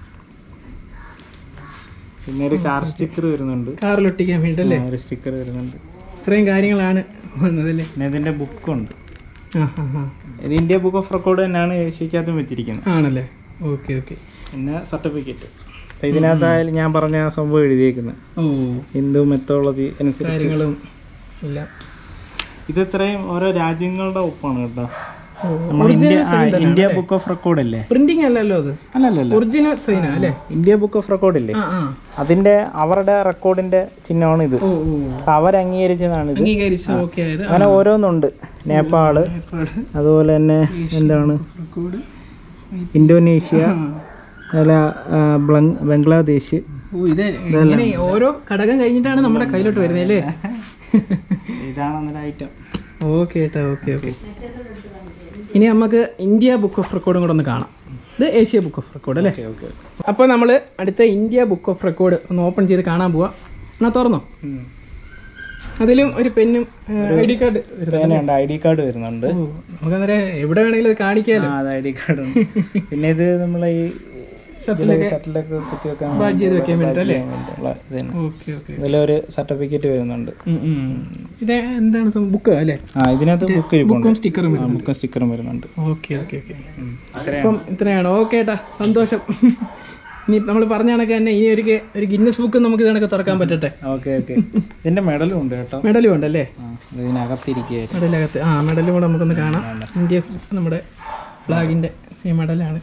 പിന്നെ ഒരു കാർ സ്റ്റിക്കർ വരുന്നുണ്ട് കാറിലൊട്ടിക്കാൻ വേണ്ടിട്ടല്ലേ ആ, ഒരു സ്റ്റിക്കർ വരുന്നുണ്ട് ഇത്രയും കാര്യങ്ങളാണ് വന്നതല്ലേ പിന്നെ ഇതിന്റെ ബുക്കുണ്ട് ആ ആ ആ ഇത് ഇന്ത്യ ബുക്ക് ഓഫ് റെക്കോർഡ് തന്നെയാണ് ഏഷ്യക്കകത്തും വെച്ചിരിക്കുന്നത് ആണല്ലേ ഓക്കെ ഓക്കെ പിന്നെ സർട്ടിഫിക്കറ്റ് അപ്പം ഇതിനകത്തായാലും ഞാൻ പറഞ്ഞ ആ സംഭവം എഴുതിയേക്കുന്നത് ഓ ഹിന്ദു മെത്തോളജി അനുസരിച്ച് കാര്യങ്ങളും എല്ലാം ഇത് ഇത്രയും ഓരോ രാജ്യങ്ങളുടെ ഒപ്പാണ് കേട്ടോ ഓ, നമ്മൾ ഇന്ത്യ ആ, ഇന്ത്യ ബുക്ക് ഓഫ് റെക്കോർഡ് അല്ലേ പ്രിന്റിംഗ് അല്ലല്ലോ അത് അല്ലല്ലല്ല ഒറിജിനൽ സൈനാ അല്ലേ ഇന്ത്യ ബുക്ക് ഓഫ് റെക്കോർഡ് ഇല്ലേ ആ ആ അതിന്റെ അവരുടെ റെക്കോർഡിന്റെ ചിഹ്നമാണ് ഇത് ഓ ഓ അപ്പൊ അവരംഗീകരിച്ചതാണ് ഇത് അംഗീകരിച്ച് ഓക്കെ ആയത് അങ്ങനെ ഓരോന്നുണ്ട് നേപ്പാള് അതുപോലെ തന്നെ എന്താണ് റെക്കോർഡ് ഇന്തോനേഷ്യ അല്ല ആ, ബ്ലങ്- ബംഗ്ലാദേശ് ഓ ഇത് ഇങ്ങനെ ഓരോ ഘടകം കഴിഞ്ഞിട്ടാണ് നമ്മുടെ കയ്യിലോട്ട് വരുന്നത് അല്ലേ ഇതാണ് അന്നേരം ഐറ്റം ഓക്കെ ഏട്ടാ ഓക്കെ ഓക്കെ ഇനി നമുക്ക് ഇന്ത്യ ബുക്ക് ഓഫ് റെക്കോർഡും കൂടെ ഒന്ന് കാണാം ഇത് ഏഷ്യ ബുക്ക് ഓഫ് റെക്കോർഡ് അല്ലേ ഓക്കെ അപ്പോൾ നമ്മൾ അടുത്ത ഇന്ത്യ ബുക്ക് ഓഫ് റെക്കോർഡ് ഒന്ന് ഓപ്പൺ ചെയ്ത് കാണാൻ പോവാം എന്നാ തുറന്നോ അതിലും ഒരു പെന്നും ഐ ഡി കാർഡ് പേനയുണ്ട് ഐ ഡി കാർഡ് വരുന്നുണ്ട് നമുക്ക് അന്നേരം എവിടെ വേണമെങ്കിലും ഇത് കാണിക്കാലോ ആ അത് ഐ ഡി കാർഡ് ഉണ്ട് പിന്നെ ഇത് നമ്മളെ ഈ ഷട്ടിലൊക്കെ ഷട്ടിലൊക്കെ കുത്തി വെക്കാൻ ബാഡ്ജ് ചെയ്ത് വെക്കാൻ വേണ്ടിയിട്ട് അല്ലേ വേണ്ടിയിട്ടുള്ള ഇത് തന്നെ ഓക്കെ ഓക്കെ ഇതിലൊരു സർട്ടിഫിക്കറ്റ് വരുന്നുണ്ട് ഇത് എന്താണ് ബുക്ക് അല്ലേ ആ ഇതിനകത്ത് ബുക്ക് ഇരിപ്പുണ്ട് ബുക്കും സ്റ്റിക്കറും ആ ബുക്കും സ്റ്റിക്കറും വരുന്നുണ്ട് ഓക്കെ ഓക്കെ ഓക്കെ അപ്പം ഇത്രയാണ് ഓക്കെ ഏട്ടാ സന്തോഷം ഇനി നമ്മൾ പറഞ്ഞ കണക്ക് തന്നെ ഇനി ഒരു ഒരു ഗിന്നസ് ബുക്ക് നമുക്ക് ഇതണക്ക് തുറക്കാൻ പറ്റട്ടെ ഓക്കെ ഓക്കെ ഇതിന്റെ മെഡലും ഉണ്ട് കേട്ടോ മെഡലും ഉണ്ടല്ലേ ആ ഇത് ഇതിനകത്തിരിക്കുകയായിരുന്നു മെഡലകത്ത് ആ മെഡലും കൂടെ നമുക്കൊന്ന് കാണാം ഇന്ത്യ നമ്മുടെ ഫ്ലാഗിന്റെ സെയിം മെഡലാണ്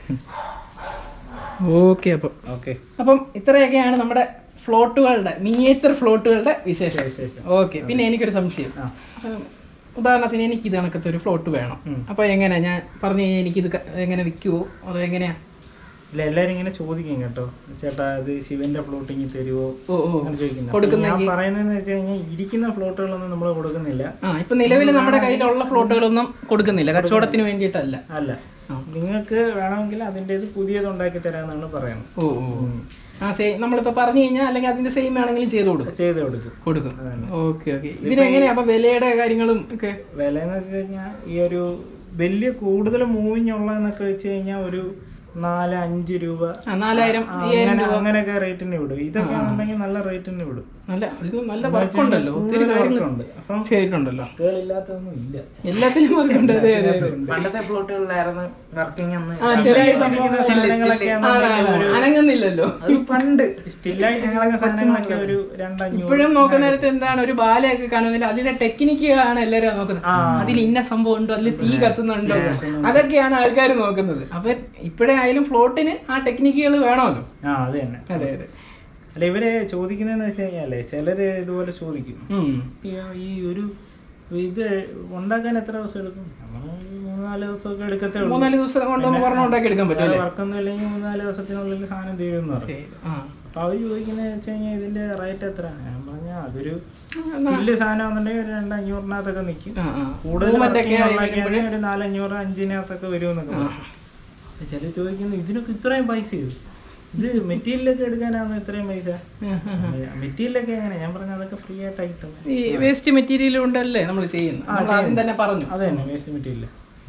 ഓക്കെ അപ്പം ഓക്കെ അപ്പം ഇത്രയൊക്കെയാണ് നമ്മുടെ ഫ്ലോട്ടുകളുടെ മിനിയേച്ചർ ഫ്ലോട്ടുകളുടെ വിശേഷം ഓക്കെ പിന്നെ എനിക്കൊരു സംശയം ഉം, ഉദാഹരണത്തിന് എനിക്ക് ഇത് കണക്കത്തെ ഒരു ഫ്ലോട്ട് വേണം അപ്പൊ എങ്ങനെയാ ഞാൻ പറഞ്ഞു കഴിഞ്ഞാൽ എനിക്കിത് ക- എങ്ങനെ വിൽക്കുവോ അതോ എങ്ങനെയാ ഇല്ല എല്ലാരും ഇങ്ങനെ ചോദിക്കും കേട്ടോ ചേട്ടാ ഇത് ശിവന്റെ ഫ്ലോട്ടിങ് തരുവോ ഓ ഓ അങ്ങനെ ചോദിക്കുന്നത് കൊടുക്കുന്നെങ്കിൽ- അപ്പൊ ഞാൻ പറയുന്നതെന്ന് വെച്ച് കഴിഞ്ഞാൽ ഇരിക്കുന്ന ഫ്ലോട്ടുകളൊന്നും നമ്മൾ കൊടുക്കുന്നില്ല ആ ഇപ്പൊ നിലവിൽ നമ്മുടെ കയ്യിലുള്ള ഫ്ലോട്ടുകളൊന്നും കൊടുക്കുന്നില്ല കച്ചവടത്തിന് വേണ്ടിയിട്ടല്ല അല്ല നിങ്ങൾക്ക് വേണമെങ്കിൽ അതിൻ്റെ ഇത് പുതിയത് ഉണ്ടാക്കി തരാമെന്നാണ് പറയുന്നത് ഓ ഓ ആ സെയിം നമ്മളിപ്പോ പറഞ്ഞു കഴിഞ്ഞാൽ അല്ലെങ്കിൽ അതിന്റെ സെയിം ആണെങ്കിലും ചെയ്ത് കൊടുക്കും ചെയ്ത് കൊടുക്കും കൊടുക്കും ഓക്കെ ഓക്കെ ഇതിനെങ്ങനെയാ അപ്പൊ വിലയുടെ കാര്യങ്ങളും ഒക്കെ വില എന്ന് വെച്ച് കഴിഞ്ഞാൽ ഈ ഒരു വലിയ കൂടുതൽ മൂവിങ് ഉള്ളതെന്നൊക്കെ വെച്ച് കഴിഞ്ഞാൽ ഒരു നാല് അഞ്ച് രൂപ ആ നാലായിരം ആ, അങ്ങനെ അങ്ങനെയൊക്കെ റേറ്റിന് വിടും ഇതൊക്കെ ആണെന്നുണ്ടെങ്കിൽ നല്ല റേറ്റിന് വിടും നല്ല ഇത് നല്ല വർക്കുണ്ടല്ലോ ഒത്തിരി കാര്യങ്ങൾ ഉണ്ട് അപ്പം ചെയ്തിട്ടുണ്ടല്ലോ വർക്കുകളില്ലാത്തതൊന്നും ഇല്ല എല്ലാത്തിലും വർക്കുണ്ട് അതെ അതെ അതെ പണ്ടത്തെ ഫ്ലോട്ടുകളിലായിരുന്നു വർക്കിംഗ് അന്ന് ആ ചെറിയ സംഭവം സാധനങ്ങളൊക്കെ ആ, ആ, ആ, അനങ്ങുന്നില്ലല്ലോ അത് പണ്ട് സ്റ്റില്ലായി ഞങ്ങളൊക്കെ സാധനങ്ങളൊക്കെ ഒരു രണ്ടഞ്ഞൂറ് ഇപ്പോഴും നോക്കുന്ന നേരത്ത് എന്താണ് ഒരു ബാലയൊക്കെ കാണുന്നില്ല അതിലെ ടെക്നിക്കുകളാണ് എല്ലാവരും നോക്കുന്നത് അതിൽ ഇന്ന സംഭവം ഉണ്ടോ അതിൽ തീ കത്തുന്നുണ്ടോ അതൊക്കെയാണ് ആൾക്കാർ നോക്കുന്നത് അപ്പൊ ഇപ്പോഴേ ആയാലും ഫ്ലോട്ടിന് ആ ടെക്നിക്കുകൾ വേണമല്ലോ ആ അത് തന്നെ അതെ അതെ അല്ല ഇവര് ചോദിക്കുന്നതെന്ന് വെച്ച് കഴിഞ്ഞാലേ ചിലര് ഇതുപോലെ ചോദിക്കും ഉം. ഈ ഈ ഒരു ഇത് ഉണ്ടാക്കാൻ എത്ര ദിവസം എടുക്കും നമ്മൾ മൂന്നാല് ദിവസമൊക്കെ എടുക്കത്തേ ഉള്ളൂ മൂന്നാല് ദിവസം കൊണ്ട് നമുക്ക് ഒരെണ്ണം ഉണ്ടാക്കി എടുക്കാൻ പറ്റും അല്ലേ വർക്കൊന്നും ഇല്ലെങ്കിൽ മൂന്നാല് ദിവസത്തിനുള്ളിൽ സാധനം തീരുമെന്ന് പറയും ശരി. ആ അപ്പൊ അവര് ചോദിക്കുന്നത് വെച്ച് കഴിഞ്ഞാൽ ഇതിന്റെ റേറ്റ് എത്ര ഞാൻ പറഞ്ഞ അതൊരു സ്കില്ല് സാധനം എന്നുണ്ടെങ്കിൽ ഒരു രണ്ടഞ്ഞൂറിനകത്തൊക്കെ നിൽക്കും ആ, ആ. കൂടുതൽ Movement ഒക്കെ working ആയി ഉള്ളതൊക്കെ വരുമ്പഴേ- ഒരു നാലഞ്ഞൂറ് അഞ്ചിനകത്തൊക്കെ വരുമെന്നൊക്കെ ചില ചോദിക്കുന്നു ഇതിനൊക്കെ ഇത്രയും പൈസ ഇത് മെറ്റീരിയലൊക്കെ എടുക്കാനാണ് ഇത്രയും പൈസ മെറ്റീരിയലൊക്കെ എങ്ങനെ ഞാൻ പറഞ്ഞ അതൊക്കെ ഫ്രീ ആയിട്ട് കിട്ടും ഈ വേസ്റ്റ് മെറ്റീരിയൽ കൊണ്ടല്ലേ നമ്മൾ ചെയ്യുന്നത് നമ്മൾ ആദ്യം തന്നെ പറഞ്ഞു അത് തന്നെ വേസ്റ്റ് മെറ്റീരിയൽ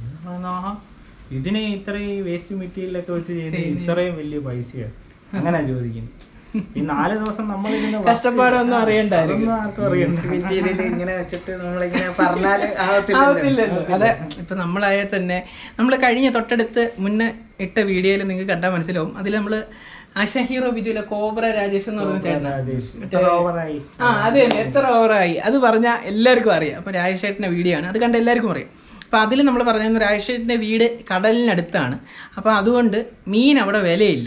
ഇതിന് ഇത്രയും വേസ്റ്റ് മെറ്റീരിയലൊക്കെ വെച്ച് ചെയ്ത് ഇത്രയും വലിയ പൈസയാണ് അങ്ങനെ ചോദിക്കുന്നു ഈ നാല് ദിവസം നമ്മൾ ഇതിന് work കഷ്ടപ്പാടൊന്നും അറിയണ്ടായിരിക്കും. അതൊന്നും ആർക്കും അറിയണ്ട മെറ്റീരിയൽ ഇങ്ങനെ വെച്ചിട്ട് നമ്മളിങ്ങനെ പറഞ്ഞാല് ആവത്തില്ലല്ലോ അതെ ഇപ്പൊ നമ്മളായാൽ തന്നെ നമ്മൾ കഴിഞ്ഞ തൊട്ടടുത്ത് മുന്നേ ഇട്ട വീഡിയോയിൽ നിങ്ങൾക്ക് കണ്ടാൽ മനസ്സിലാവും അതിൽ നമ്മള് ആശ ഹീറോ ബിജുലെ കോബ്ര രാജേഷ് എന്ന് പറഞ്ഞ ചേട്ടൻ രാജേഷ് എത്ര ഓവറായി ആ അത് തന്നെ എത്ര ഓവറായി അത് പറഞ്ഞാൽ എല്ലാവർക്കും അറിയാം അപ്പൊ രാജേഷ് ചേട്ടന്റെ വീഡിയോ ആണ് അത് കണ്ട എല്ലാവർക്കും അറിയാം അപ്പൊ അതിൽ നമ്മൾ പറഞ്ഞത് രാജേഷ് ചേട്ടന്റെ വീട് കടലിനടുത്താണ് അപ്പൊ അതുകൊണ്ട് മീൻ അവിടെ വിലയില്ല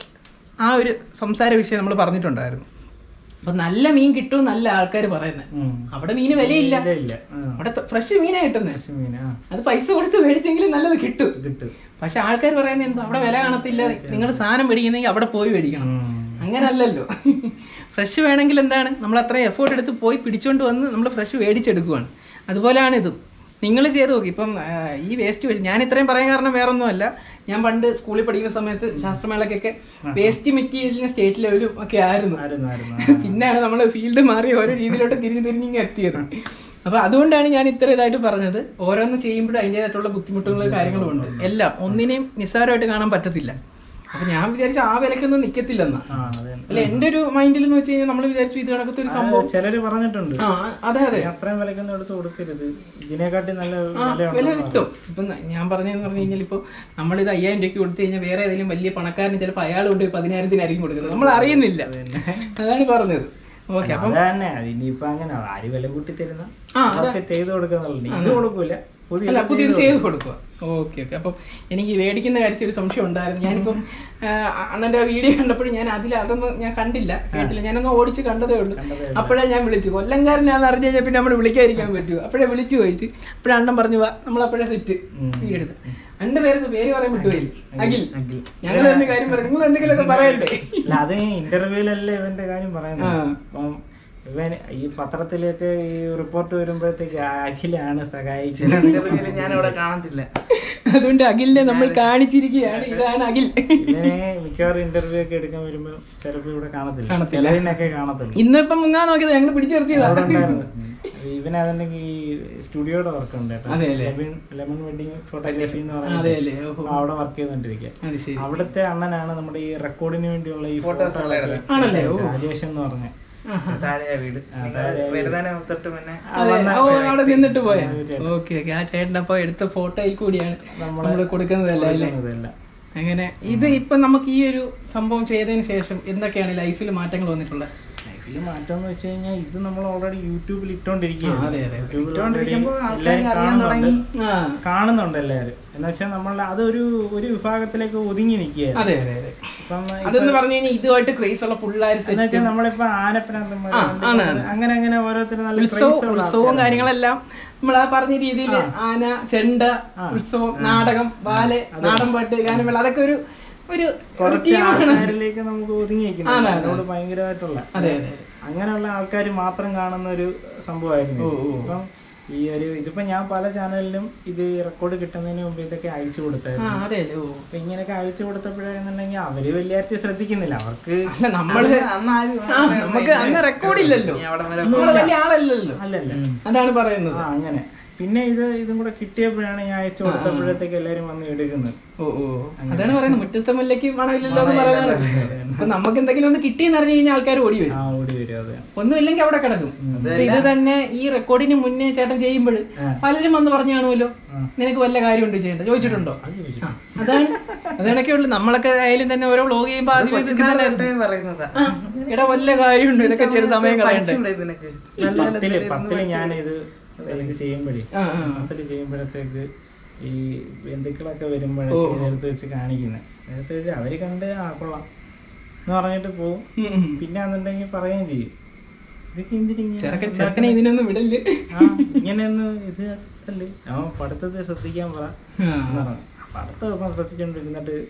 ആ ഒരു സംസാര വിഷയം നമ്മൾ പറഞ്ഞിട്ടുണ്ടായിരുന്നു അപ്പൊ നല്ല മീൻ കിട്ടും നല്ല ആൾക്കാർ പറയുന്നത് ഉം. അവിടെ മീന് വിലയില്ല ഇല്ല ഇല്ല ആ. അവിടെ ഫ്രഷ് മീനാ കിട്ടുന്നത് ഫ്രഷ് മീൻ ആ അത് പൈസ കൊടുത്ത് മേടിച്ചെങ്കിലും നല്ലത് കിട്ടും കിട്ടും പക്ഷെ ആൾക്കാർ പറയുന്നത് എന്താ അവിടെ വില കാണത്തില്ല നിങ്ങൾ സാധനം മേടിക്കുന്നെങ്കിൽ അവിടെ പോയി മേടിക്കണം ഉം. അങ്ങനല്ലല്ലോ ഫ്രഷ് വേണമെങ്കിൽ എന്താണ് നമ്മൾ അത്രയും എഫേർട്ട് എടുത്ത് പോയി പിടിച്ചോണ്ട് വന്ന് നമ്മൾ ഫ്രഷ് മേടിച്ചെടുക്കുവാണ് അതുപോലെയാണ് ഇതും നിങ്ങൾ ചെയ്ത് നോക്കി ഇപ്പം ആ, ഈ വേസ്റ്റ് വരും ഞാൻ ഇത്രയും പറയാൻ കാരണം വേറൊന്നുമല്ല ഞാൻ പണ്ട് സ്കൂളിൽ പഠിക്കുന്ന സമയത്ത് ശാസ്ത്രമേളക്കൊക്കെ വേസ്റ്റ് മെറ്റീരിയലിന് സ്റ്റേറ്റ് ലെവലും ഒക്കെ ആയിരുന്നു ആയിരുന്നു ആയിരുന്നു പിന്നാണ് നമ്മൾ ഫീൽഡ് മാറി ഓരോ രീതിയിലോട്ട് തിരിഞ്ഞ് തിരിഞ്ഞിങ്ങ് എത്തിയത് അപ്പൊ അതുകൊണ്ടാണ് ഞാൻ ഇത്ര ഇതായിട്ട് പറഞ്ഞത് ഓരോന്ന് ചെയ്യുമ്പോഴും അതിൻ്റെതായിട്ടുള്ള ബുദ്ധിമുട്ടുകളും കാര്യങ്ങളും ഉണ്ട് എല്ലാം ഒന്നിനെയും നിസ്സാരമായിട്ട് കാണാൻ പറ്റത്തില്ല അപ്പൊ ഞാൻ വിചാരിച്ചു ആ വിലക്കൊന്നും നിക്കത്തില്ലെന്നാ ആ അതെ അല്ല എന്റെ ഒരു മൈൻഡിൽ എന്ന് വെച്ച് കഴിഞ്ഞാൽ നമ്മൾ വിചാരിച്ചു ഇത് കണക്കത്തെ ഒരു സംഭവം ചിലര് പറഞ്ഞിട്ടുണ്ട് ആ അതെ അതെ ഈ അത്രയും വിലക്കൊന്നും എടുത്ത് കൊടുക്കരുത് ഇതിനെക്കാട്ടി നല്ല ആ വില വില കിട്ടും ഇപ്പൊ ന- ഞാൻ പറഞ്ഞതെന്ന് പറഞ്ഞു കഴിഞ്ഞാൽ ഇപ്പൊ നമ്മളിത് അയ്യായിരം രൂപയ്ക്ക് കൊടുത്തു കഴിഞ്ഞാൽ വേറെ ഏതെങ്കിലും വലിയ പണക്കാരന് ചിലപ്പോൾ അയാൾ കൊണ്ട് പതിനായിരത്തിനായിരിക്കും കൊടുക്കുന്നത് നമ്മൾ അറിയുന്നില്ല അതാണ് പറഞ്ഞത് ഓക്കെ അപ്പം അത് തന്നെ ഇനിയിപ്പൊ അങ്ങനെ ആര് വില കൂട്ടി തരുന്ന ആ, അതൊക്കെ ചെയ്ത് കൊടുക്കുന്നുള്ളു ഇത് കൊടുക്കൂല പുതിയ അല്ല പുതിയത് ചെയ്ത് കൊടുക്കുക ഓക്കെ ഓക്കെ അപ്പം എനിക്ക് മേടിക്കുന്ന കാര്യത്തിൽ ഒരു സംശയം ഉണ്ടായിരുന്നു ഞാനിപ്പം ആ, അണ്ണന്റെ വീഡിയോ കണ്ടപ്പോഴും ഞാൻ അതിൽ അതൊന്നും ഞാൻ കണ്ടില്ല കേട്ടില്ല ഞാനൊന്ന് ഓടിച്ച് കണ്ടതേ ഉള്ളൂ അപ്പോഴേ ഞാൻ വിളിച്ചു കൊല്ലംകാരനാന്ന് അറിഞ്ഞു കഴിഞ്ഞാൽ പിന്നെ നമ്മൾ വിളിക്കാതിരിക്കാൻ പറ്റുമോ അപ്പോഴേ വിളിച്ചു ചോദിച്ചു അപ്പോഴേ അണ്ണൻ പറഞ്ഞു വാ നമ്മൾ അപ്പോഴേ സെറ്റ് വീഡിയോ എടുത്ത് അണ്ണന്റെ പേര് പേര് പറയാൻ വിട്ടുപോയി അഖിൽ ഞങ്ങൾ എന്ത് കാര്യം പറയും നിങ്ങൾ എന്തെങ്കിലുമൊക്കെ പറയണ്ടേ അല്ല അത് ഇന്റർവ്യൂലല്ലേ ഇവന്റെ കാര്യം പറയുന്നത് ആ. അപ്പം ഇവൻ ഈ പത്രത്തിലൊക്കെ ഈ റിപ്പോർട്ട് വരുമ്പോഴത്തേക്ക് അഖിലാണ് സഹായിച്ചത് ഞാൻ ഇവിടെ കാണത്തില്ല അതുകൊണ്ട് അഖിലിനെ നമ്മൾ കാണിച്ചിരിക്കുകയാണ് ഇതാണ് അഖിൽ ഇവനെ മിക്കവാറും ഇന്റർവ്യൂ ഒക്കെ എടുക്കാൻ വരുമ്പോ ചിലപ്പോ ഇവിടെ കാണത്തില്ല കാണത്തില്ല. ചിലതിനൊക്കെ കാണത്തുള്ളൂ ഇന്നിപ്പം മുങ്ങാൻ നോക്കിയത് ഞങ്ങൾ പിടിച്ചു അവിടെ നിർത്തിയതാണ് ഉണ്ടായിരുന്നു ഇവനതുണ്ടെങ്കിൽ ഈ സ്റ്റുഡിയോയുടെ വർക്ക് ഉണ്ട് കേട്ടോ അതെ അല്ലേ? ലെമൺ ലെമൺ വെഡിങ് ഫോട്ടോഗ്രാഫി എന്ന് അതെ പറയുന്നത് അല്ലേ ഓഹോ അപ്പൊ അവിടെ വർക്ക് ചെയ്തോണ്ടിരിക്കുക അത് ശരി അവിടുത്തെ അണ്ണനാണ് നമ്മുടെ ഈ റെക്കോർഡിന് വേണ്ടിയുള്ള ഈ Photos photo എല്ലാം ഒക്കെ ആണല്ലേ? ഓ. രാജേഷ് എന്ന് പറഞ്ഞ ആഹാ. താഴെയാ വീട് ആ, താഴെയാ വീട്. വരുന്നതിന് തൊട്ട് മുന്നേ അതെ, ഓ, അവിടെ നിന്നിട്ട് പോയാ ആ, ചേട്ടൻ. ഓക്കെ ഓക്കെ ആ ചേട്ടൻ അപ്പൊ എടുത്ത ഫോട്ടോയിൽ കൂടിയാണ് നമ്മള് നമ്മൾ കൊടുക്കുന്നതല്ല അല്ലേ ഇതെല്ലാം. അങ്ങനെ ഇത് ഇപ്പൊ നമുക്ക് ഈ ഒരു സംഭവം ചെയ്തതിന് ശേഷം എന്തൊക്കെയാണ് ലൈഫിൽ മാറ്റങ്ങൾ വന്നിട്ടുള്ളത് ലൈഫില് മാറ്റം എന്ന് വെച്ച് കഴിഞ്ഞാൽ ഇത് നമ്മൾ ഓൾറെഡി യൂട്യൂബിൽ ആ, ഇട്ടോണ്ടിരിക്കുകയാണ് അതെ, അതെ. യൂട്യൂബിൽ ഇട്ടോണ്ടിരിക്കുമ്പോ already ആൾക്കാര് എല്ലാവരും അറിയാൻ തുടങ്ങി. കാണുന്നുണ്ട്. ആ കാണുന്നുണ്ട് എല്ലാവരും എന്ന് വെച്ചാൽ നമ്മൾ അതൊരു ഒരു വിഭാഗത്തിലേക്ക് ഒതുങ്ങി നിൽക്കുക അതെ അതെ അതെ ഇപ്പം അതെന്ന് പറഞ്ഞു കഴിഞ്ഞാൽ ഇതുമായിട്ട് ക്രേസ് ഉള്ള പിള്ളേർ എന്ന് വെച്ചാൽ നമ്മളിപ്പോ ആനപ്പനന്തന്മാര് ആ, ആണ്, ആണ്. അങ്ങനെ അങ്ങനെ ഓരോരുത്തരും നല്ല ഉത്സവം craze ഉള്ള ഉത്സവവും ആൾക്കാരാണ്. കാര്യങ്ങളെല്ലാം നമ്മൾ ആ പറഞ്ഞ രീതിയിൽ ആന ചെണ്ട ഉത്സവം നാടകം ബാല് നാടൻ പാട്ട് ഗാനമേള അതൊക്കെ ഒരു ഒരു ഒരു കുറച്ച് ടീമാണ് ആൾക്കാരിലേക്ക് നമുക്ക് ഒതുങ്ങി നിൽക്കുന്നു ആണ്, ആണ്. അതിനോട് ഭയങ്കരമായിട്ടുള്ള അതെ അതെ അങ്ങനെയുള്ള ആൾക്കാർ മാത്രം കാണുന്ന ഒരു സംഭവമായിരുന്നു ഓ, ഓ. ഇപ്പം ഈ ഒരു ഇതിപ്പോ ഞാൻ പല ചാനലിലും ഇത് റെക്കോർഡ് കിട്ടുന്നതിന് മുമ്പ് ഇതൊക്കെ അയച്ചു ആ കൊടുത്തായിരുന്നു അതെ അല്ലേ ഓ അപ്പൊ ഇങ്ങനെയൊക്കെ അയച്ചു കൊടുത്തപ്പോഴെന്നുണ്ടെങ്കിൽ അവര് വലിയ ശ്രദ്ധിക്കുന്നില്ല അവർക്ക് അല്ല നമ്മള് അന്ന് ആരും ആ, നമുക്ക് അന്ന് റെക്കോർഡ് ഇല്ലല്ലോ നീ അവിടെ വരെ നമ്മള് വലിയ ആളല്ലല്ലോ അല്ലല്ല അതാണ് പറയുന്നത് ആ അങ്ങനെ പിന്നെ ഇത് ഇതും കൂടെ കിട്ടിയപ്പോഴാണ് ഞാൻ അയച്ചു കൊടുത്തപ്പോഴത്തേക്ക് എല്ലാരും വന്ന് എടുക്കുന്നത് ഓ ഓ അതാണ് പറയുന്നത് മുറ്റത്തെ മുല്ലയ്ക്ക് മണമില്ലല്ലോ എന്ന് പറയുന്നത് അപ്പൊ നമുക്ക് എന്തെങ്കിലും ഒന്ന് കിട്ടിയെന്ന് അറിഞ്ഞു കഴിഞ്ഞാൽ ആൾക്കാർ ഓടി വരും ആ ഓടി വരും അതെ ഒന്നുമില്ലെങ്കിൽ അവിടെ കിടക്കും അപ്പൊ ഇത് തന്നെ ഈ റെക്കോർഡിന് മുന്നേ ചേട്ടൻ ചെയ്യുമ്പോൾ പലരും വന്ന് പറഞ്ഞു കാണുമല്ലോ നിനക്ക് വല്ല കാര്യമുണ്ട് ചെയ്യേണ്ട ചോദിച്ചിട്ടുണ്ടോ അത് ചോദിച്ചു. ആ, അതാണ് അതാണൊക്കെ ഉള്ളു നമ്മളൊക്കെ ആയാലും തന്നെ ഓരോ വ്ലോഗ് ചെയ്യുമ്പോ ആദ്യം ഇതൊക്കെ തന്നെ തൊട്ടേ പറയുന്നതാ ആ, എടാ വല്ല കാര്യമുണ്ട് ഇതൊക്കെ ചെയ്ത് സമയം കളയണ്ടേ പഠിച്ചൂടെ നിനക്ക് നല്ല നല്ല പത്തില് ഇതിലിരുന്ന് പത്തില് ഞാൻ ഇത് ഇത് ചെയ്യുമ്പോഴേ ആ ആ പത്തില് ചെയ്യുമ്പോഴത്തേക്ക് ഈ ബന്ധുക്കളൊക്കെ വരുമ്പോഴൊക്കെ നേരത്തെ വെച്ച് കാണിക്കുന്നത് നേരത്തെ വെച്ച് അവര് കണ്ട് ആ കൊള്ളാം എന്ന് പറഞ്ഞിട്ട് പോവും ഉം, ഉം. പിന്നെ എന്നുണ്ടെങ്കിൽ പറയുകയും ചെയ്യും ഇതൊക്കെ എന്തിനാ ചെറുക്കൻ ചെറുക്കനെ ഇതിനൊന്നും വിടല് ആ ഇങ്ങനെയൊന്നും ഇത് അല്ലേ അവൻ പഠിത്തത്തെ ശ്രദ്ധിക്കാൻ പറ ആ. എന്ന് പറഞ്ഞു. പഠിത്തം ഇപ്പം ശ്രദ്ധിച്ചോണ്ടിരുന്നിട്ട്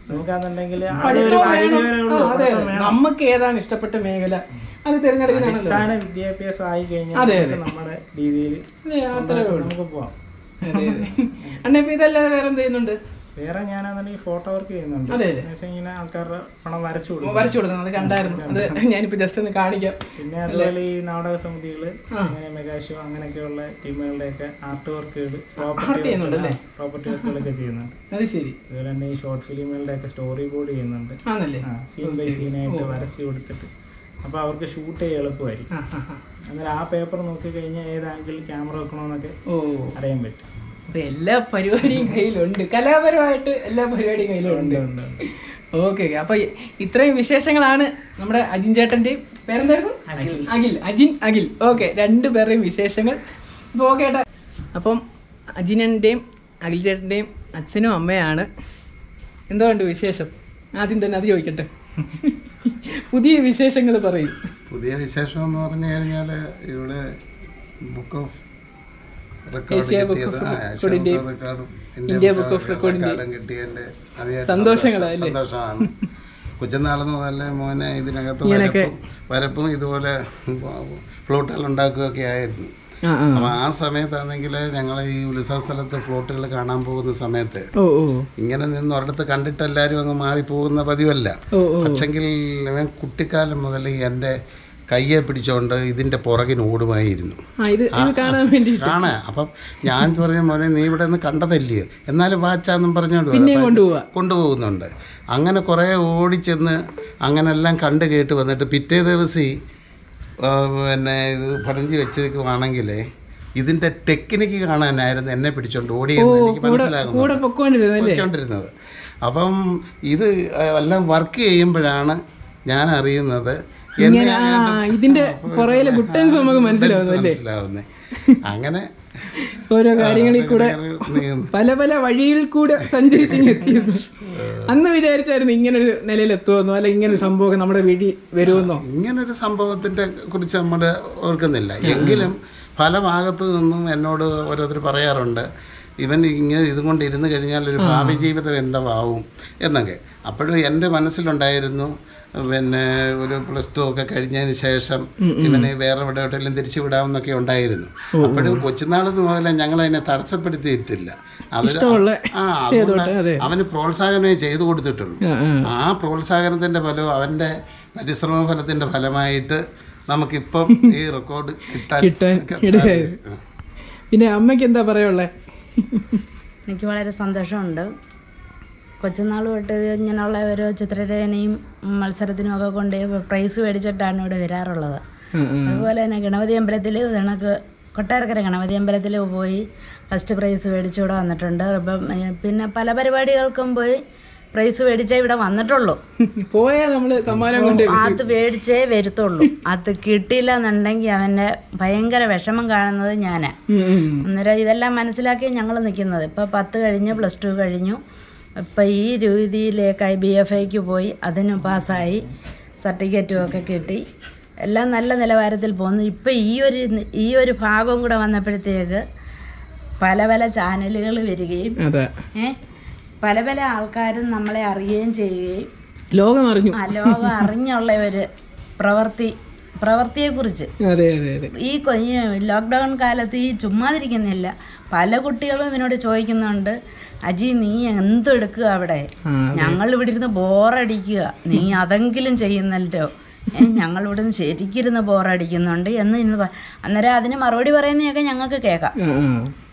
നമുക്കാണെന്നുണ്ടെങ്കിൽ പഠിത്തം വേണം. ആ, അതെ അതെ നമുക്ക് ഏതാണ് ഇഷ്ടപ്പെട്ട മേഖല അത് തിരഞ്ഞെടുക്കുന്നതാണല്ലോ അടിസ്ഥാന വിദ്യാഭ്യാസം ആയി കഴിഞ്ഞാൽ അതെ, നമുക്ക് നമ്മുടെ രീതിയിൽ അതെ, അത്രേ ഉള്ളൂ നമുക്ക് പോവാം അതെ അതെ അണ്ണ ഇപ്പൊ ഇതല്ലാതെ വേറെ എന്ത് ചെയ്യുന്നുണ്ട് വേറെ ഞാനാണെന്നുണ്ടെങ്കിൽ ഫോട്ടോ വർക്ക് ചെയ്യുന്നുണ്ട് അതെ, അതെ. എന്ന് വെച്ചാൽ ഇങ്ങനെ ആൾക്കാരുടെ പണം വരച്ചു കൊടുക്കും വരച്ചു കൊടുക്കുന്നത് അത് കണ്ടായിരുന്നു അത് ഞാനിപ്പോ ജസ്റ്റ് ഒന്ന് കാണിക്കാം പിന്നെ അതുപോലെ ഈ നാടക സമിതികള് അങ്ങനെ മെഗാഷോ അങ്ങനെയൊക്കെയുള്ള ടീമുകളുടെയൊക്കെ ആർട്ട് വർക്കുകൾ art ചെയ്യുന്നുണ്ടല്ലേ? പ്രോപ്പർട്ടി വർക്കുകളൊക്കെ ചെയ്യുന്നുണ്ട് അത് ശരി അതുപോലെ തന്നെ ഈ ഷോർട്ട് ഫിലിമുകളുടെ ഒക്കെ സ്റ്റോറി ബോർഡ് ചെയ്യുന്നുണ്ട് ആണല്ലേ സീൻ ബൈ സീനായിട്ട് വരച്ച് കൊടുത്തിട്ട് അപ്പൊ അവർക്ക് ഷൂട്ട് ചെയ്യാൻ എളുപ്പമായിരിക്കും ആ, ആ, ആ. അന്നേരം ആ പേപ്പർ നോക്കി കഴിഞ്ഞാൽ ഏത് ആംഗിൾ ക്യാമറ വെക്കണമെന്നൊക്കെ ഓ അറിയാൻ പറ്റും അപ്പൊ എല്ലാ പരിപാടിയും കയ്യിലുണ്ട് കലാപരമായിട്ട് എല്ലാ പരിപാടിയും കയ്യിലുണ്ട് ഓക്കെ ഓക്കെ അപ്പൊ ഇ- ഇത്രയും വിശേഷങ്ങളാണ് നമ്മുടെ അജിൻ ചേട്ടന്റെയും പേരെന്തായിരുന്നു അഖിൽ അജിൻ അഖിൽ ഓക്കെ രണ്ടുപേരുടെയും വിശേഷങ്ങൾ ഇപ്പൊ ഓക്കെ ഏട്ടാ അപ്പം അജിനന്റെയും അഖിൽ ചേട്ടന്റെയും അച്ഛനും അമ്മയാണ് എന്തുകൊണ്ട് വിശേഷം ആദ്യം തന്നെ അത് ചോദിക്കട്ടെ പുതിയ വിശേഷങ്ങൾ പറയും പുതിയ വിശേഷം എന്ന് പറഞ്ഞു കഴിഞ്ഞാൽ ഇവിടെ book of Asia Book of Recordinന്റെയും ഇന്ത്യ Book of Recordinന്റെയും റെക്കോർഡും കിട്ടിയതിന്റെ അതിയായ സന്തോഷങ്ങളല്ലേ? സന്തോഷമാണ് കൊച്ചുനാളെന്ന് മുതലേ മോനെ ഇതിനകത്ത് ഇങ്ങനെയൊക്കെ- വരപ്പും വരപ്പും ഇതുപോലെ ഫ്ലോട്ടുകൾ ഉണ്ടാക്കുകയൊക്കെ ആയിരുന്നു ആ ആ അപ്പൊ ആ സമയത്താണെങ്കിൽ ഞങ്ങൾ ഈ ഉത്സവ സ്ഥലത്ത് ഫ്ലോട്ടുകൾ കാണാൻ പോകുന്ന സമയത്ത് ഓ ഓ ഇങ്ങനെ നിന്ന് ഒരിടത്ത് കണ്ടിട്ട് എല്ലാവരും അങ്ങ് മാറിപ്പോകുന്ന പതിവല്ല ഓ ഓ പക്ഷെങ്കിൽ ഞാൻ കുട്ടിക്കാലം മുതൽ എൻ്റെ കയ്യെ പിടിച്ചോണ്ട് ഇതിന്റെ പുറകിന് ഓടുമായിരുന്നു ആ ഇത് ഇത് കാണാൻ വേണ്ടി കാണാ അപ്പം ഞാൻ പറഞ്ഞ മോനെ നീ ഇവിടെ നിന്ന് കണ്ടതല്ലയോ എന്നാലും വാച്ചാന്നും പറഞ്ഞോണ്ട് പിന്നെയും കൊണ്ടുപോവാ കൊണ്ടുപോകുന്നുണ്ട് അങ്ങനെ കുറേ ഓടിച്ചെന്ന് അങ്ങനെല്ലാം കണ്ട് കേട്ട് വന്നിട്ട് പിറ്റേ ദിവസം ഈ, ആ, പിന്നെ ഇത് പടഞ്ചി വെച്ചേക്കുവാണെങ്കിൽ ഇതിന്റെ ടെക്നിക്ക് കാണാനായിരുന്നു എന്നെ പിടിച്ചോണ്ട് ഓടിയെന്ന് എനിക്ക് മനസ്സിലാകുന്നു കൂടെ പൊക്കോണ്ടിരുന്നു അല്ലേ പോയിക്കൊണ്ടിരുന്നത് അപ്പം ഇത് എല്ലാം വർക്ക് ചെയ്യുമ്പോഴാണ് ഞാൻ അറിയുന്നത് എന്നെ ഇങ്ങനെ ആ ഇതിന്റെ പുറയിലെ ഗുട്ടൻസ് നമുക്ക് മനസ്സിലാവുന്നു അല്ലേ മനസ്സിലാവുന്നേ അങ്ങനെ ഓരോ കാര്യങ്ങളിൽ കൂടെ നീങ്ങുന്നു. പല പല വഴിയിൽ കൂടെ സഞ്ചരിച്ചിങ്ങ് എത്തിയത് അന്ന് വിചാരിച്ചായിരുന്നു ഇങ്ങനെ ഒരു നിലയിൽ എത്തുമെന്നോ അല്ല ഇങ്ങനെ ഒരു സംഭവം നമ്മുടെ വീട്ടിൽ വരുമെന്നോ ഇങ്ങനൊരു സംഭവത്തിന്റെ കുറിച്ച് നമ്മൾ ഓർക്കുന്നില്ല എങ്കിലും പല ഭാഗത്തു നിന്നും എന്നോട് ഓരോരുത്തർ പറയാറുണ്ട് ഇവൻ ഇങ്ങനെ ഇതും കൊണ്ട് ഇരുന്ന് കഴിഞ്ഞാൽ ഒരു ഭാവി ജീവിതം എന്താവും എന്നൊക്കെ അപ്പോഴും എൻ്റെ മനസ്സിലുണ്ടായിരുന്നു പിന്നെ ഒരു പ്ലസ് ടു ഒക്കെ കഴിഞ്ഞതിന് ശേഷം ഇവന് വേറെ എവിടെയോട്ടെങ്കിലും തിരിച്ചു വിടാമെന്നൊക്കെ ഉണ്ടായിരുന്നു അപ്പോഴും കൊച്ചുനാളത്ത് മുതലേ ഞങ്ങൾ അതിനെ തടസ്സപ്പെടുത്തിയിട്ടില്ല അവര് ഇഷ്ടമുള്ള ആ അതുകൊണ്ട് അവന് പ്രോത്സാഹനമേ ചെയ്തു കൊടുത്തിട്ടുള്ളൂ ആ, ആ. ആ പ്രോത്സാഹനത്തിന്റെ ഫലവും അവന്റെ പരിശ്രമ ഫലത്തിന്റെ ഫലമായിട്ട് നമുക്കിപ്പം ഈ റെക്കോർഡ് കിട്ടാൻ കിട്ടാൻ ഇടയായത് പിന്നെ അമ്മയ്ക്ക് എന്താ പറയാനുള്ളത് എനിക്ക് വളരെ സന്തോഷമുണ്ട് കൊച്ചുനാൾ തൊട്ട് ഇങ്ങനെയുള്ള ഓരോ ചിത്രരചനയും മത്സരത്തിനും ഒക്കെ കൊണ്ട് പ്രൈസ് മേടിച്ചിട്ടാണ് ഇവിടെ വരാറുള്ളത് അതുപോലെ തന്നെ ഗണപതി അമ്പലത്തിൽ കണക്ക് കൊട്ടാരക്കര ഗണപതി അമ്പലത്തിൽ പോയി ഫസ്റ്റ് പ്രൈസ് മേടിച്ച് ഇവിടെ വന്നിട്ടുണ്ട് അപ്പം ഏ, പിന്നെ പല പരിപാടികൾക്കും പോയി പ്രൈസ് മേടിച്ചേ ഇവിടെ വന്നിട്ടുള്ളൂ പോയാ നമ്മള് സമ്മാനം കൊണ്ട് അത് മേടിച്ചേ വരുത്തുള്ളൂ അത് കിട്ടിയില്ല എന്നുണ്ടെങ്കിൽ അവൻ്റെ ഭയങ്കര വിഷമം കാണുന്നത് ഞാനാ ഉം, ഉം. അന്നേരം ഇതെല്ലാം മനസ്സിലാക്കി ഞങ്ങൾ നിൽക്കുന്നത് ഇപ്പോൾ പത്ത് കഴിഞ്ഞ് പ്ലസ് ടു കഴിഞ്ഞു ഇപ്പം ഈ രീതിയിലേക്കായി ബി എഫ് ഐക്ക് പോയി അതിന് പാസ്സായി സർട്ടിഫിക്കറ്റും ഒക്കെ കിട്ടി എല്ലാം നല്ല നിലവാരത്തിൽ പോകുന്നു ഇപ്പം ഈ ഒരു ഈ ഒരു ഭാഗം കൂടെ വന്നപ്പോഴത്തേക്ക് പല പല ചാനലുകൾ വരികയും അതെ ഏ പല പല ആൾക്കാരും നമ്മളെ അറിയുകയും ചെയ്യുകയും ലോകം അറിഞ്ഞു ആ ലോകം അറിഞ്ഞുള്ള ഒരു പ്രവൃത്തി പ്രവൃത്തിയെക്കുറിച്ച് അതെ അതെ അതെ ഈ കൊ- ഈ ലോക്ക്ഡൗൺ കാലത്ത് ഈ ചുമ്മാതിരിക്കുന്നില്ല പല കുട്ടികളും ഇവനോട് ചോദിക്കുന്നുണ്ട് അജി നീ എന്തെടുക്കുക അവിടെ ആ, ഞങ്ങൾ ഇവിടെ ഇരുന്ന് ബോറടിക്കുക നീ അതെങ്കിലും ചെയ്യുന്നല്ലോ ഏ ഞങ്ങൾ ഇവിടെ നിന്ന് ശരിക്കിരുന്ന് ബോറടിക്കുന്നുണ്ട് എന്ന് ഇന്ന് പ- അന്നേരം അതിന് മറുപടി പറയുന്നതൊക്കെ ഞങ്ങൾക്ക് കേൾക്കാം ആ, ആ.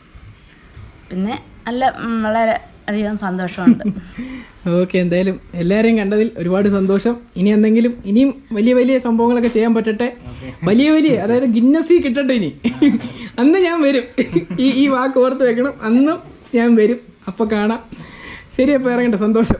പിന്നെ നല്ല ഉം, വളരെ അധികം സന്തോഷമുണ്ട് ഓക്കെ എന്തായാലും എല്ലാവരെയും കണ്ടതിൽ ഒരുപാട് സന്തോഷം ഇനി എന്തെങ്കിലും ഇനിയും വലിയ വലിയ സംഭവങ്ങളൊക്കെ ചെയ്യാൻ പറ്റട്ടെ വലിയ വലിയ അതായത് ഗിന്നസി കിട്ടട്ടെ ഇനി അന്ന് ഞാൻ വരും ഈ ഈ വാക്ക് ഓർത്ത് വെക്കണം അന്നും ഞാൻ വരും അപ്പൊ കാണാം ശരി അപ്പൊ ഇറങ്ങട്ടെ സന്തോഷം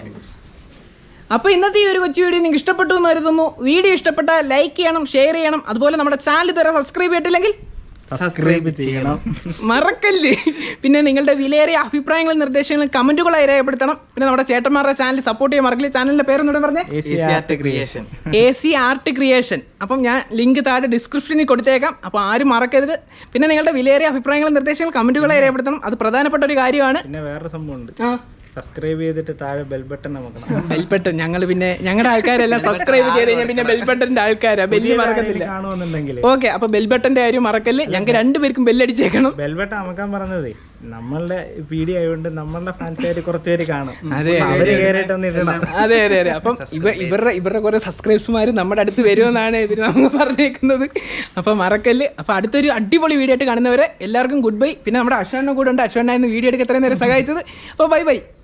അപ്പൊ ഇന്നത്തെ ഈ ഒരു കൊച്ചു വീഡിയോ നിങ്ങൾക്ക് ഇഷ്ടപ്പെട്ടു എന്ന് കരുതുന്നു വീഡിയോ ഇഷ്ടപ്പെട്ടാൽ ലൈക്ക് ചെയ്യണം ഷെയർ ചെയ്യണം അതുപോലെ നമ്മുടെ ചാനൽ ഇതുവരെ സബ്സ്ക്രൈബ് ചെയ്തിട്ടില്ലെങ്കിൽ സബ്സ്ക്രൈബ് ചെയ്യണം മറക്കല്ലേ പിന്നെ നിങ്ങളുടെ വിലയേറിയ അഭിപ്രായങ്ങളും നിർദ്ദേശങ്ങളും കമന്റുകളായി രേഖപ്പെടുത്തണം പിന്നെ നമ്മുടെ ചേട്ടന്മാരുടെ ചാനൽ സപ്പോർട്ട് ചെയ്യാൻ മറക്കില്ല ചാനലിന്റെ പേരൊന്നുകൂടെ പറഞ്ഞേ art creation A C art creation അപ്പം ഞാൻ ലിങ്ക് താഴെ ഡിസ്ക്രിപ്ഷനിൽ കൊടുത്തേക്കാം അപ്പോൾ ആരും മറക്കരുത് പിന്നെ നിങ്ങളുടെ വിലയേറിയ അഭിപ്രായങ്ങളും നിർദ്ദേശങ്ങളും കമന്റുകളായി രേഖപ്പെടുത്തണം അത് പ്രധാനപ്പെട്ട ഒരു കാര്യമാണ് പിന്നെ വേറൊരു സംഭവം ഉണ്ട് ആ സബ്സ്ക്രൈബ് ചെയ്തിട്ട് താഴെ ബെൽ ബട്ടൺ അമക്കണം ബെൽബട്ടൺ ഞങ്ങൾ പിന്നെ ഞങ്ങളുടെ ആൾക്കാരെല്ലാം സബ്സ്ക്രൈബ് ചെയ്ത് കഴിഞ്ഞാൽ പിന്നെ ബെൽബട്ടന്റെ ആൾക്കാരാ ബെല്ല് മറക്കത്തില്ല കാണുമെന്നുണ്ടെങ്കിൽ ഓക്കെ അപ്പൊ ബെൽബട്ടന്റെ കാര്യം മറക്കല്ലേ ഞങ്ങൾക്ക് രണ്ടുപേർക്കും ബെല്ലടിച്ചേക്കണം ബെൽ ബട്ടൺ അമക്കാൻ പറഞ്ഞതേ നമ്മളുടെ പീഡിയ ആയതുകൊണ്ട് നമ്മളുടെ ഫാൻസുകാർ കുറച്ച് പേര് കാണും അതെ, അപ്പൊ അവര് കയറിയിട്ട് ഒന്ന് ഇടണം അതെ അതെ അതെ അപ്പം ഇവ ഇവരുടെ ഇവരുടെ കുറെ സബ്സ്ക്രൈബേഴ്സുമാർ നമ്മുടെ അടുത്ത് വരുമെന്നാണ് ഇവർ നമുക്ക് പറഞ്ഞേക്കുന്നത് അപ്പൊ മറക്കല്ല് അപ്പൊ അടുത്തൊരു അടിപൊളി വീഡിയോ ആയിട്ട് കാണുന്നവരെ എല്ലാവർക്കും ഗുഡ് ബൈ പിന്നെ നമ്മുടെ അശ്വണ്ണ കൂടെ ഉണ്ട് അശ്വണ്ണ ഇന്ന് വീഡിയോ എടുക്കാൻ എത്രയും നേരം സഹായിച്ചത് അപ്പോൾ ബൈ ബൈ